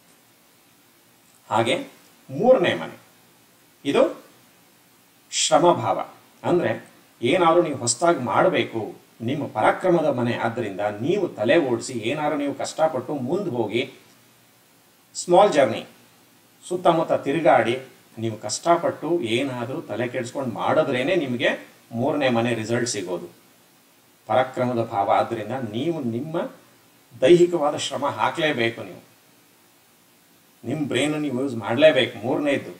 ಹಾಗೆ ಮೂರನೇ ಮನೆ ಇದು ಶ್ರಮಭಾವ ಅಂದರೆ ಏನಾದರೂ ನೀವು ಹೊಸದಾಗಿ ಮಾಡಬೇಕು ನಿಮ್ಮ ಪರಾಕ್ರಮದ ಮನೆ ಆದ್ದರಿಂದ ನೀವು ತಲೆ ಓಡಿಸಿ ಏನಾದ್ರು ನೀವು ಕಷ್ಟಪಟ್ಟು ಮುಂದೆ ಹೋಗಿ ಸ್ಮಾಲ್ ಜರ್ನಿ ಸುತ್ತಮುತ್ತ ತಿರುಗಾಡಿ ನೀವು ಕಷ್ಟಪಟ್ಟು ಏನಾದರೂ ತಲೆ ಕೆಡಿಸ್ಕೊಂಡು ಮಾಡಿದ್ರೇನೆ ನಿಮಗೆ ಮೂರನೇ ಮನೆ ರಿಸಲ್ಟ್ ಸಿಗೋದು ಪರಾಕ್ರಮದ ಭಾವ ಆದ್ದರಿಂದ ನೀವು ನಿಮ್ಮ ದೈಹಿಕವಾದ ಶ್ರಮ ಹಾಕಲೇಬೇಕು ನೀವು ನಿಮ್ಮ ಬ್ರೈನ್ ನೀವು ಯೂಸ್ ಮಾಡಲೇಬೇಕು ಮೂರನೇದ್ದು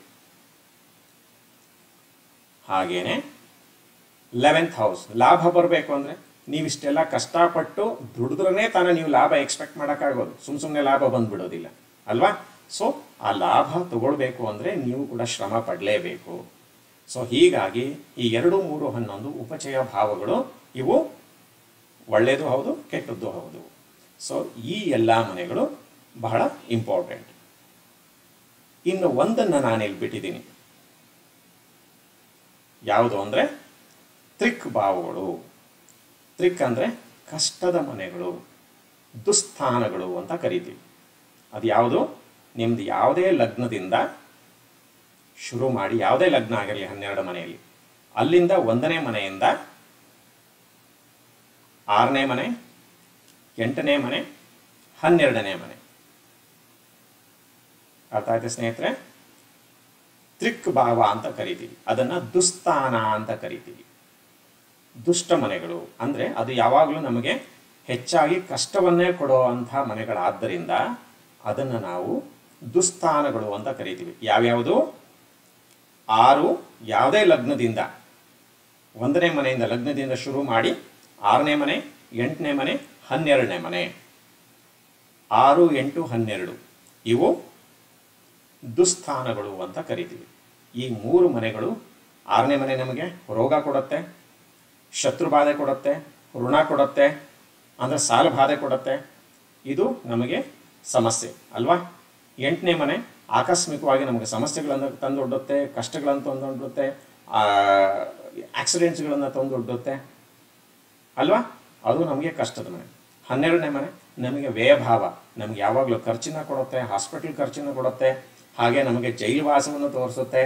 ಹಾಗೇನೆ ಲೆವೆಂತ್ ಹೌಸ್ ಲಾಭ ಬರಬೇಕು ಅಂದರೆ ನೀವಿಷ್ಟೆಲ್ಲ ಕಷ್ಟಪಟ್ಟು ದುಡಿದ್ರೇ ತಾನೇ ನೀವು ಲಾಭ ಎಕ್ಸ್ಪೆಕ್ಟ್ ಮಾಡೋಕ್ಕಾಗೋದು ಸುಮ್ಮ ಸುಮ್ಮನೆ ಲಾಭ ಬಂದ್ಬಿಡೋದಿಲ್ಲ ಅಲ್ವಾ ಸೊ ಆ ಲಾಭ ತಗೊಳ್ಬೇಕು ಅಂದರೆ ನೀವು ಕೂಡ ಶ್ರಮ ಪಡಲೇಬೇಕು ಸೊ ಹೀಗಾಗಿ ಈ ಎರಡು ಮೂರು ಹನ್ನೊಂದು ಉಪಚಯ ಭಾವಗಳು ಇವು ಒಳ್ಳೆಯದು ಹೌದು ಕೆಟ್ಟದ್ದು ಹೌದು ಸೊ ಈ ಎಲ್ಲ ಮನೆಗಳು ಬಹಳ ಇಂಪಾರ್ಟೆಂಟ್ ಇನ್ನು ಒಂದನ್ನು ನಾನಿಲ್ಲಿ ಬಿಟ್ಟಿದ್ದೀನಿ ಯಾವುದು ಅಂದರೆ ತ್ರಿಕ್ ಭಾವಗಳು ತ್ರಿಕ್ ಅಂದರೆ ಕಷ್ಟದ ಮನೆಗಳು ದುಸ್ಥಾನಗಳು ಅಂತ ಕರಿತೀವಿ ಅದು ಯಾವುದು ನಿಮ್ದು ಯಾವುದೇ ಲಗ್ನದಿಂದ ಶುರು ಮಾಡಿ ಯಾವುದೇ ಲಗ್ನ ಆಗಿರಲಿ ಹನ್ನೆರಡು ಮನೆಯಲ್ಲಿ ಅಲ್ಲಿಂದ ಒಂದನೇ ಮನೆಯಿಂದ ಆರನೇ ಮನೆ ಎಂಟನೇ ಮನೆ ಹನ್ನೆರಡನೇ ಮನೆ ಅರ್ಥ ಆಯ್ತು ಸ್ನೇಹಿತರೆ ತ್ರಿಕ್ ಭಾವ ಅಂತ ಕರಿತೀವಿ ಅದನ್ನು ದುಸ್ಥಾನ ಅಂತ ಕರಿತೀವಿ ದುಷ್ಟ ಮನೆಗಳು ಅಂದರೆ ಅದು ಯಾವಾಗಲೂ ನಮಗೆ ಹೆಚ್ಚಾಗಿ ಕಷ್ಟವನ್ನೇ ಕೊಡುವಂಥ ಮನೆಗಳಾದ್ದರಿಂದ ಅದನ್ನು ನಾವು ದುಸ್ಥಾನಗಳು ಅಂತ ಕರಿತೀವಿ ಯಾವ್ಯಾವುದು ಆರು ಯಾವುದೇ ಲಗ್ನದಿಂದ ಒಂದನೇ ಮನೆಯಿಂದ ಲಗ್ನದಿಂದ ಶುರು ಮಾಡಿ ಆರನೇ ಮನೆ ಎಂಟನೇ ಮನೆ ಹನ್ನೆರಡನೇ ಮನೆ ಆರು ಎಂಟು ಹನ್ನೆರಡು ಇವು ದುಸ್ಥಾನಗಳು ಅಂತ ಕರಿತೀವಿ ಈ ಮೂರು ಮನೆಗಳು ಆರನೇ ಮನೆ ನಮಗೆ ರೋಗ ಕೊಡುತ್ತೆ ಶತ್ರು ಬಾಧೆ ಕೊಡುತ್ತೆ ಋಣ ಕೊಡುತ್ತೆ ಅಂದರೆ ಸಾಲ ಬಾಧೆ ಕೊಡುತ್ತೆ ಇದು ನಮಗೆ ಸಮಸ್ಯೆ ಅಲ್ವಾ ಎಂಟನೇ ಮನೆ ಆಕಸ್ಮಿಕವಾಗಿ ನಮಗೆ ಸಮಸ್ಯೆಗಳನ್ನು ತಂದೊಡ್ಡುತ್ತೆ ಕಷ್ಟಗಳನ್ನು ತಂದೊಡ್ಡುತ್ತೆ ಆಕ್ಸಿಡೆಂಟ್ಸ್ಗಳನ್ನು ತಂದೊಡ್ಡುತ್ತೆ ಅಲ್ವಾ ಅದು ನಮಗೆ ಕಷ್ಟದ ಮನೆ ಹನ್ನೆರಡನೇ ಮನೆ ನಮಗೆ ವ್ಯಯಭಾವ ನಮಗೆ ಯಾವಾಗಲೂ ಖರ್ಚಿನ ಕೊಡುತ್ತೆ ಹಾಸ್ಪಿಟಲ್ ಖರ್ಚಿನ ಕೊಡುತ್ತೆ ಹಾಗೆ ನಮಗೆ ಜೈಲುವಾಸವನ್ನು ತೋರಿಸುತ್ತೆ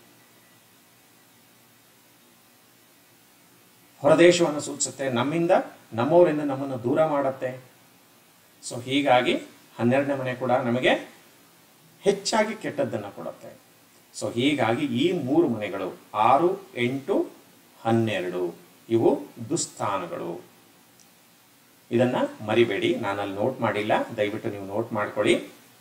ಹೊರದೇಶವನ್ನು ಸೂಚಿಸುತ್ತೆ ನಮ್ಮಿಂದ ನಮ್ಮವರಿಂದ ನಮ್ಮನ್ನು ದೂರ ಮಾಡುತ್ತೆ ಸೊ ಹೀಗಾಗಿ ಹನ್ನೆರಡನೇ ಮನೆ ಕೂಡ ನಮಗೆ ಹೆಚ್ಚಾಗಿ ಕೆಟ್ಟದ್ದನ್ನು ಕೊಡುತ್ತೆ ಸೊ ಹೀಗಾಗಿ ಈ ಮೂರು ಮನೆಗಳು ಆರು ಎಂಟು ಹನ್ನೆರಡು ಇವು ದುಸ್ಥಾನಗಳು ಇದನ್ನ ಮರಿಬೇಡಿ ನಾನಲ್ಲಿ ನೋಟ್ ಮಾಡಿಲ್ಲ ದಯವಿಟ್ಟು ನೀವು ನೋಟ್ ಮಾಡ್ಕೊಳ್ಳಿ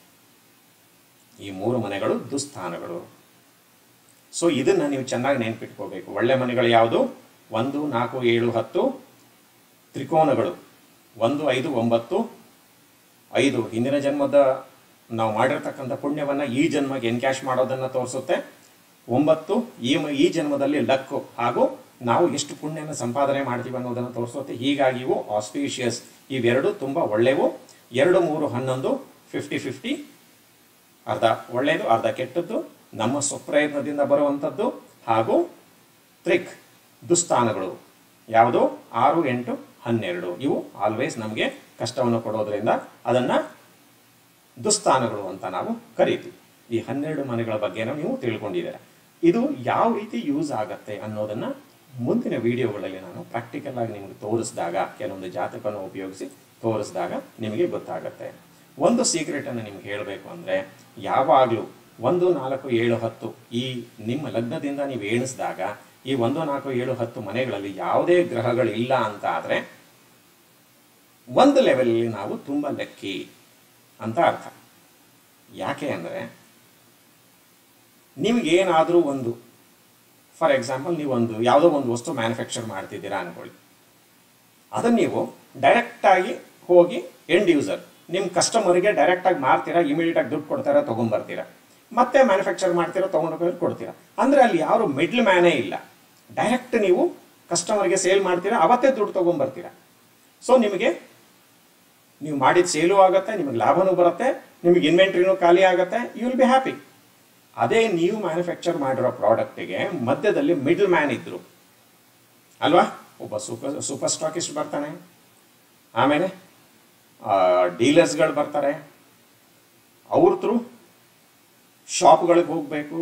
ಈ ಮೂರು ಮನೆಗಳು ದುಸ್ಥಾನಗಳು ಸೊ ಇದನ್ನ ನೀವು ಚೆನ್ನಾಗಿ ನೆನ್ಪಿಟ್ಕೋಬೇಕು ಒಳ್ಳೆ ಮನೆಗಳು ಯಾವುದು ಒಂದು ನಾಲ್ಕು ಏಳು ಹತ್ತು ತ್ರಿಕೋನಗಳು ಒಂದು ಐದು ಒಂಬತ್ತು ಐದು ಹಿಂದಿನ ಜನ್ಮದ ನಾವು ಮಾಡಿರ್ತಕ್ಕಂಥ ಪುಣ್ಯವನ್ನು ಈ ಜನ್ಮಕ್ಕೆ ಎನ್ಕ್ಯಾಶ್ ಮಾಡೋದನ್ನು ತೋರಿಸುತ್ತೆ ಒಂಬತ್ತು ಈ ಮ- ಈ ಜನ್ಮದಲ್ಲಿ ಲಕ್ಕು ಹಾಗೂ ನಾವು ಎಷ್ಟು ಪುಣ್ಯನ ಸಂಪಾದನೆ ಮಾಡ್ತೀವಿ ಅನ್ನೋದನ್ನು ತೋರಿಸುತ್ತೆ ಹೀಗಾಗಿ ಇವು ಆಸ್ಪೀಷಿಯಸ್ ಇವೆರಡು ತುಂಬ ಒಳ್ಳೆಯವು ಎರಡು ಮೂರು ಹನ್ನೊಂದು ಫಿಫ್ಟಿ ಫಿಫ್ಟಿ ಅರ್ಧ ಒಳ್ಳೆಯದು ಅರ್ಧ ಕೆಟ್ಟದ್ದು ನಮ್ಮ ಸ್ವಪ್ರಯತ್ನದಿಂದ ಬರುವಂಥದ್ದು ಹಾಗೂ ತ್ರಿಕ್ ದುಸ್ಥಾನಗಳು ಯಾವುದು ಆರು ಎಂಟು ಹನ್ನೆರಡು ಇವು ಆಲ್ವೇಸ್ ನಮಗೆ ಕಷ್ಟವನ್ನು ಕೊಡೋದ್ರಿಂದ ಅದನ್ನು ದುಸ್ಥಾನಗಳು ಅಂತ ನಾವು ಕರಿತೀವಿ ಈ ಹನ್ನೆರಡು ಮನೆಗಳ ಬಗ್ಗೆ ನೀವು ತಿಳ್ಕೊಂಡಿದ್ದೀರ ಇದು ಯಾವ ರೀತಿ ಯೂಸ್ ಆಗತ್ತೆ ಅನ್ನೋದನ್ನ ಮುಂದಿನ ವಿಡಿಯೋಗಳಲ್ಲಿ ನಾನು ಪ್ರಾಕ್ಟಿಕಲ್ ಆಗಿ ನಿಮಗೆ ತೋರಿಸಿದಾಗ ಕೆಲವೊಂದು ಜಾತಕವನ್ನು ಉಪಯೋಗಿಸಿ ತೋರಿಸಿದಾಗ ನಿಮಗೆ ಗೊತ್ತಾಗತ್ತೆ ಒಂದು ಸೀಕ್ರೆಟ್ ಅನ್ನು ನಿಮ್ಗೆ ಹೇಳಬೇಕು ಅಂದ್ರೆ ಯಾವಾಗಲೂ ಒಂದು ನಾಲ್ಕು ಏಳು ಹತ್ತು ಈ ನಿಮ್ಮ ಲಗ್ನದಿಂದ ನೀವು ಎಣಿಸಿದಾಗ ಈ ಒಂದು ನಾಲ್ಕು ಏಳು ಹತ್ತು ಮನೆಗಳಲ್ಲಿ ಯಾವುದೇ ಗ್ರಹಗಳಿಲ್ಲ ಅಂತ ಆದರೆ ಒಂದು ಲೆವೆಲಲ್ಲಿ ನಾವು ತುಂಬ ಲಕ್ಕಿ ಅಂತ ಅರ್ಥ ಯಾಕೆ ಅಂದರೆ ನಿಮಗೇನಾದರೂ ಒಂದು ಫಾರ್ ಎಕ್ಸಾಂಪಲ್ ನೀವು ಒಂದು ಯಾವುದೋ ಒಂದು ವಸ್ತು ಮ್ಯಾನುಫ್ಯಾಕ್ಚರ್ ಮಾಡ್ತಿದ್ದೀರಾ ಅನ್ಕೊಳ್ಳಿ ಅದನ್ನು ನೀವು ಡೈರೆಕ್ಟಾಗಿ ಹೋಗಿ ಎಂಡ್ ಯೂಸರ್ ನಿಮ್ಮ ಕಸ್ಟಮರ್ಗೆ ಡೈರೆಕ್ಟಾಗಿ ಮಾರ್ತೀರಾ ಇಮಿಡಿಯೇಟಾಗಿ ದುಡ್ಡು ಕೊಡ್ತಾರಾ ತೊಗೊಂಬರ್ತೀರಾ ಮತ್ತೆ ಮ್ಯಾನುಫ್ಯಾಕ್ಚರ್ ಮಾಡ್ತೀರಾ ತೊಗೊಂಡೋಗಿ ಕೊಡ್ತೀರಾ ಅಂದರೆ ಅಲ್ಲಿ ಯಾರು ಮಿಡ್ಲ್ ಮ್ಯಾನೇ ಇಲ್ಲ ಡೈರೆಕ್ಟ್ ನೀವು ಕಸ್ಟಮರ್ಗೆ ಸೇಲ್ ಮಾಡ್ತೀರಾ ಅವತ್ತೇ ದುಡ್ಡು ತೊಗೊಂಬರ್ತೀರಾ ಸೊ ನಿಮಗೆ ನೀವು ಮಾಡಿದ ಸೇಲು ಆಗುತ್ತೆ ನಿಮಗೆ ಲಾಭನೂ ಬರುತ್ತೆ ನಿಮಗೆ ಇನ್ವೆಂಟ್ರಿನೂ ಖಾಲಿ ಆಗುತ್ತೆ ಯು ವಿಲ್ ಬಿ ಹ್ಯಾಪಿ ಅದೇ ನೀವು ಮ್ಯಾನುಫ್ಯಾಕ್ಚರ್ ಮಾಡಿರೋ ಪ್ರಾಡಕ್ಟಿಗೆ ಮಧ್ಯದಲ್ಲಿ ಮಿಡ್ಲ್ ಮ್ಯಾನ್ ಇದ್ರು ಅಲ್ವಾ ಒಬ್ಬ ಸೂಪರ್ ಸೂಪರ್ ಸ್ಟಾಕಿಸ್ಟ್ ಬರ್ತಾನೆ ಆಮೇಲೆ ಡೀಲರ್ಸ್ಗಳು ಬರ್ತಾರೆ ಅವ್ರ ಥ್ರೂ ಶಾಪ್ಗಳಿಗೆ ಹೋಗಬೇಕು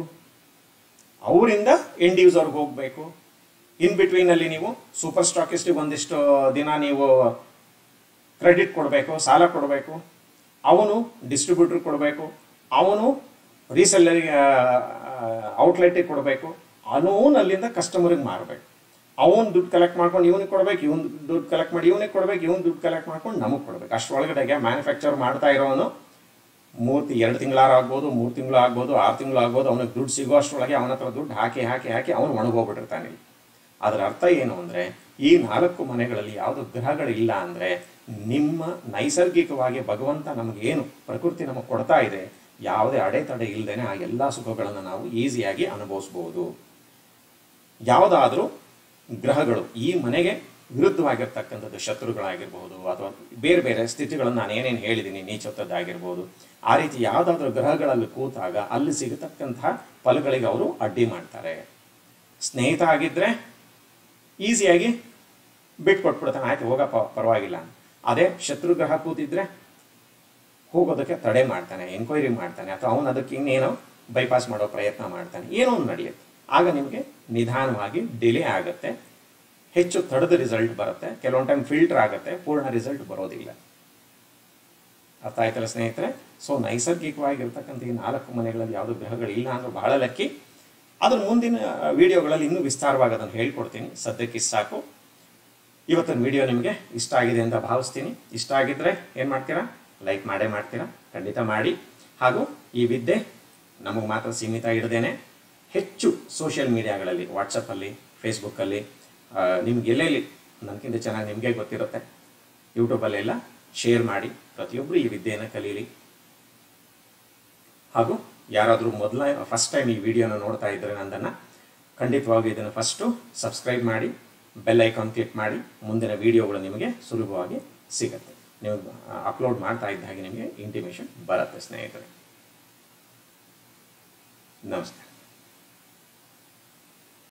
ಅವರಿಂದ ಎಂಡ್ ಯೂಸರ್ಗೆ ಹೋಗಬೇಕು ಇನ್ ಬಿಟ್ವೀನಲ್ಲಿ ನೀವು ಸೂಪರ್ ಸ್ಟಾಕಿಸ್ಟಿಗೆ ಒಂದಿಷ್ಟು ದಿನ ನೀವು ಕ್ರೆಡಿಟ್ ಕೊಡಬೇಕು ಸಾಲ ಕೊಡಬೇಕು ಅವನು ಡಿಸ್ಟ್ರಿಬ್ಯೂಟರ್ ಕೊಡಬೇಕು ಅವನು ರೀಸೆಲ್ಲರಿಗೆ ಔಟ್ಲೆಟಿಗೆ ಕೊಡಬೇಕು ಅವನು ಅಲ್ಲಿಂದ ಕಸ್ಟಮರಿಗೆ ಮಾರಬೇಕು ಅವನು ದುಡ್ಡು ಕಲೆಕ್ಟ್ ಮಾಡ್ಕೊಂಡು ಇವನಿಗೆ ಕೊಡ್ಬೇಕು ಇವನು ದುಡ್ಡು ಕಲೆಕ್ಟ್ ಮಾಡಿ ಇವನಿಗೆ ಕೊಡ್ಬೇಕು ಇವನು ದುಡ್ಡು ಕಲೆಕ್ಟ್ ಮಾಡ್ಕೊಂಡು ನಮಗೆ ಕೊಡ್ಬೇಕು ಅಷ್ಟರೊಳಗಡೆಗೆ ಮ್ಯಾನುಫ್ಯಾಕ್ಚರ್ ಮಾಡ್ತಾ ಇರೋನು ಮೂರು ತಿ ಎರಡು ತಿಂಗಳಾರು ಆಗ್ಬೋದು ಮೂರು ತಿಂಗಳು ಆಗ್ಬೋದು ಆರು ತಿಂಗಳು ಆಗ್ಬೋದು ಅವನಿಗೆ ದುಡ್ಡು ಸಿಗೋ ಅಷ್ಟರೊಳಗೆ ಅವನ ಹತ್ರ ದುಡ್ಡು ಹಾಕಿ ಹಾಕಿ ಹಾಕಿ ಅವನು ಒಣಗೋಗ್ಬಿಟ್ಟಿರ್ತಾನೆ ಇಲ್ಲಿ. ಅದರ ಅರ್ಥ ಏನು ಅಂದರೆ ಈ ನಾಲ್ಕು ಮನೆಗಳಲ್ಲಿ ಯಾವುದು ಗ್ರಹಗಳಿಲ್ಲ ಅಂದರೆ ನಿಮ್ಮ ನೈಸರ್ಗಿಕವಾಗಿ ಭಗವಂತ ನಮಗೇನು ಪ್ರಕೃತಿ ನಮಗೆ ಕೊಡ್ತಾ ಇದೆ ಯಾವುದೇ ಅಡೆತಡೆ ಇಲ್ಲದೇನೆ ಆ ಎಲ್ಲ ಸುಖಗಳನ್ನು ನಾವು ಈಸಿಯಾಗಿ ಅನುಭವಿಸ್ಬೋದು ಯಾವುದಾದ್ರೂ ಗ್ರಹಗಳು ಈ ಮನೆಗೆ ವಿರುದ್ಧವಾಗಿರ್ತಕ್ಕಂಥದ್ದು ಶತ್ರುಗಳಾಗಿರ್ಬೋದು ಅಥವಾ ಬೇರೆ ಬೇರೆ ಸ್ಥಿತಿಗಳನ್ನು ನಾನು ಏನೇನು ಹೇಳಿದ್ದೀನಿ ನೀಚತ್ತದ್ದಾಗಿರ್ಬೋದು ಆ ರೀತಿ ಯಾವುದಾದ್ರೂ ಗ್ರಹಗಳಲ್ಲಿ ಕೂತಾಗ ಅಲ್ಲಿ ಸಿಗತಕ್ಕಂತಹ ಫಲಗಳಿಗೆ ಅವರು ಅಡ್ಡಿ ಮಾಡ್ತಾರೆ ಸ್ನೇಹಿತ ಆಗಿದ್ದರೆ ಈಸಿಯಾಗಿ ಬಿಟ್ಟು ಕೊಟ್ಬಿಡ್ತಾನೆ ಆಯ್ತು ಹೋಗಪ್ಪ ಪರವಾಗಿಲ್ಲ ಅಂತ. ಅದೇ ಶತ್ರು ಗ್ರಹ ಕೂತಿದ್ರೆ ಹೋಗೋದಕ್ಕೆ ತಡೆ ಮಾಡ್ತಾನೆ ಎಂಕ್ವೈರಿ ಮಾಡ್ತಾನೆ ಅಥವಾ ಅವನು ಅದಕ್ಕೆ ಇನ್ನೇನೋ ಬೈಪಾಸ್ ಮಾಡೋ ಪ್ರಯತ್ನ ಮಾಡ್ತಾನೆ ಏನೋ ಒಂದು ನಡೆಯುತ್ತೆ ಆಗ ನಿಮಗೆ ನಿಧಾನವಾಗಿ ಡಿಲೇ ಆಗುತ್ತೆ ಹೆಚ್ಚು ತಡೆದ ರಿಸಲ್ಟ್ ಬರುತ್ತೆ ಕೆಲವೊಂದು ಟೈಮ್ ಫಿಲ್ಟರ್ ಆಗುತ್ತೆ ಪೂರ್ಣ ರಿಸಲ್ಟ್ ಬರೋದಿಲ್ಲ ಅರ್ಥ ಆಯ್ತಲ್ಲ ಸ್ನೇಹಿತರೆ ಸೊ ನೈಸರ್ಗಿಕವಾಗಿರ್ತಕ್ಕಂಥ ಈ ನಾಲ್ಕು ಮನೆಗಳಲ್ಲಿ ಯಾವುದೋ ಗ್ರಹಗಳಿಲ್ಲ ಅಂದ್ರೆ ಬಹಳ ಲಕ್ಕಿ ಅದ್ರ ಮುಂದಿನ ವಿಡಿಯೋಗಳಲ್ಲಿ ಇನ್ನೂ ವಿಸ್ತಾರವಾಗಿ ಅದನ್ನು ಹೇಳ್ಕೊಡ್ತೀನಿ ಸದ್ಯಕ್ಕೆ ಸಾಕು ಇವತ್ತಿನ ವಿಡಿಯೋ ನಿಮಗೆ ಇಷ್ಟ ಆಗಿದೆ ಅಂತ ಭಾವಿಸ್ತೀನಿ ಇಷ್ಟ ಆಗಿದ್ದರೆ ಏನು ಮಾಡ್ತೀರಾ ಲೈಕ್ ಮಾಡೇ ಮಾಡ್ತೀರಾ ಖಂಡಿತ ಮಾಡಿ ಹಾಗೂ ಈ ವಿದ್ಯೆ ನಮಗೆ ಮಾತ್ರ ಸೀಮಿತ ಇಡದೇನೆ ಹೆಚ್ಚು ಸೋಷಿಯಲ್ ಮೀಡಿಯಾಗಳಲ್ಲಿ ವಾಟ್ಸಪ್ಪಲ್ಲಿ ಫೇಸ್ಬುಕ್ಕಲ್ಲಿ ನಿಮ್ಗೆ ಎಲ್ಲೆಲ್ಲಿ ನನಗಿಂತ ಚೆನ್ನಾಗಿ ನಿಮಗೆ ಗೊತ್ತಿರುತ್ತೆ ಯೂಟ್ಯೂಬಲ್ಲೆಲ್ಲ ಶೇರ್ ಮಾಡಿ ಪ್ರತಿಯೊಬ್ಬರು ಈ ವಿದ್ಯೆಯನ್ನು ಕಲೀಲಿ ಹಾಗೂ ಯಾರಾದರೂ ಮೊದಲ ಫಸ್ಟ್ ಟೈಮ್ ಈ ವಿಡಿಯೋನ ನೋಡ್ತಾ ಇದ್ದರೆ ನಂದನ್ನು ಖಂಡಿತವಾಗಿ ಇದನ್ನು ಫಸ್ಟು ಸಬ್ಸ್ಕ್ರೈಬ್ ಮಾಡಿ ಬೆಲ್ ಐಕಾನ್ ಕ್ಲಿಕ್ ಮಾಡಿ ಮುಂದಿನ ವಿಡಿಯೋಗಳು ನಿಮಗೆ ಸುಲಭವಾಗಿ ಸಿಗುತ್ತೆ ನೀವು ಅಪ್ಲೋಡ್ ಮಾಡ್ತಾ ಇದ್ದ ಹಾಗೆ ನಿಮಗೆ ಇಂಟಿಮೇಷನ್ ಬರುತ್ತೆ ಸ್ನೇಹಿತರೆ ನಮಸ್ಕಾರ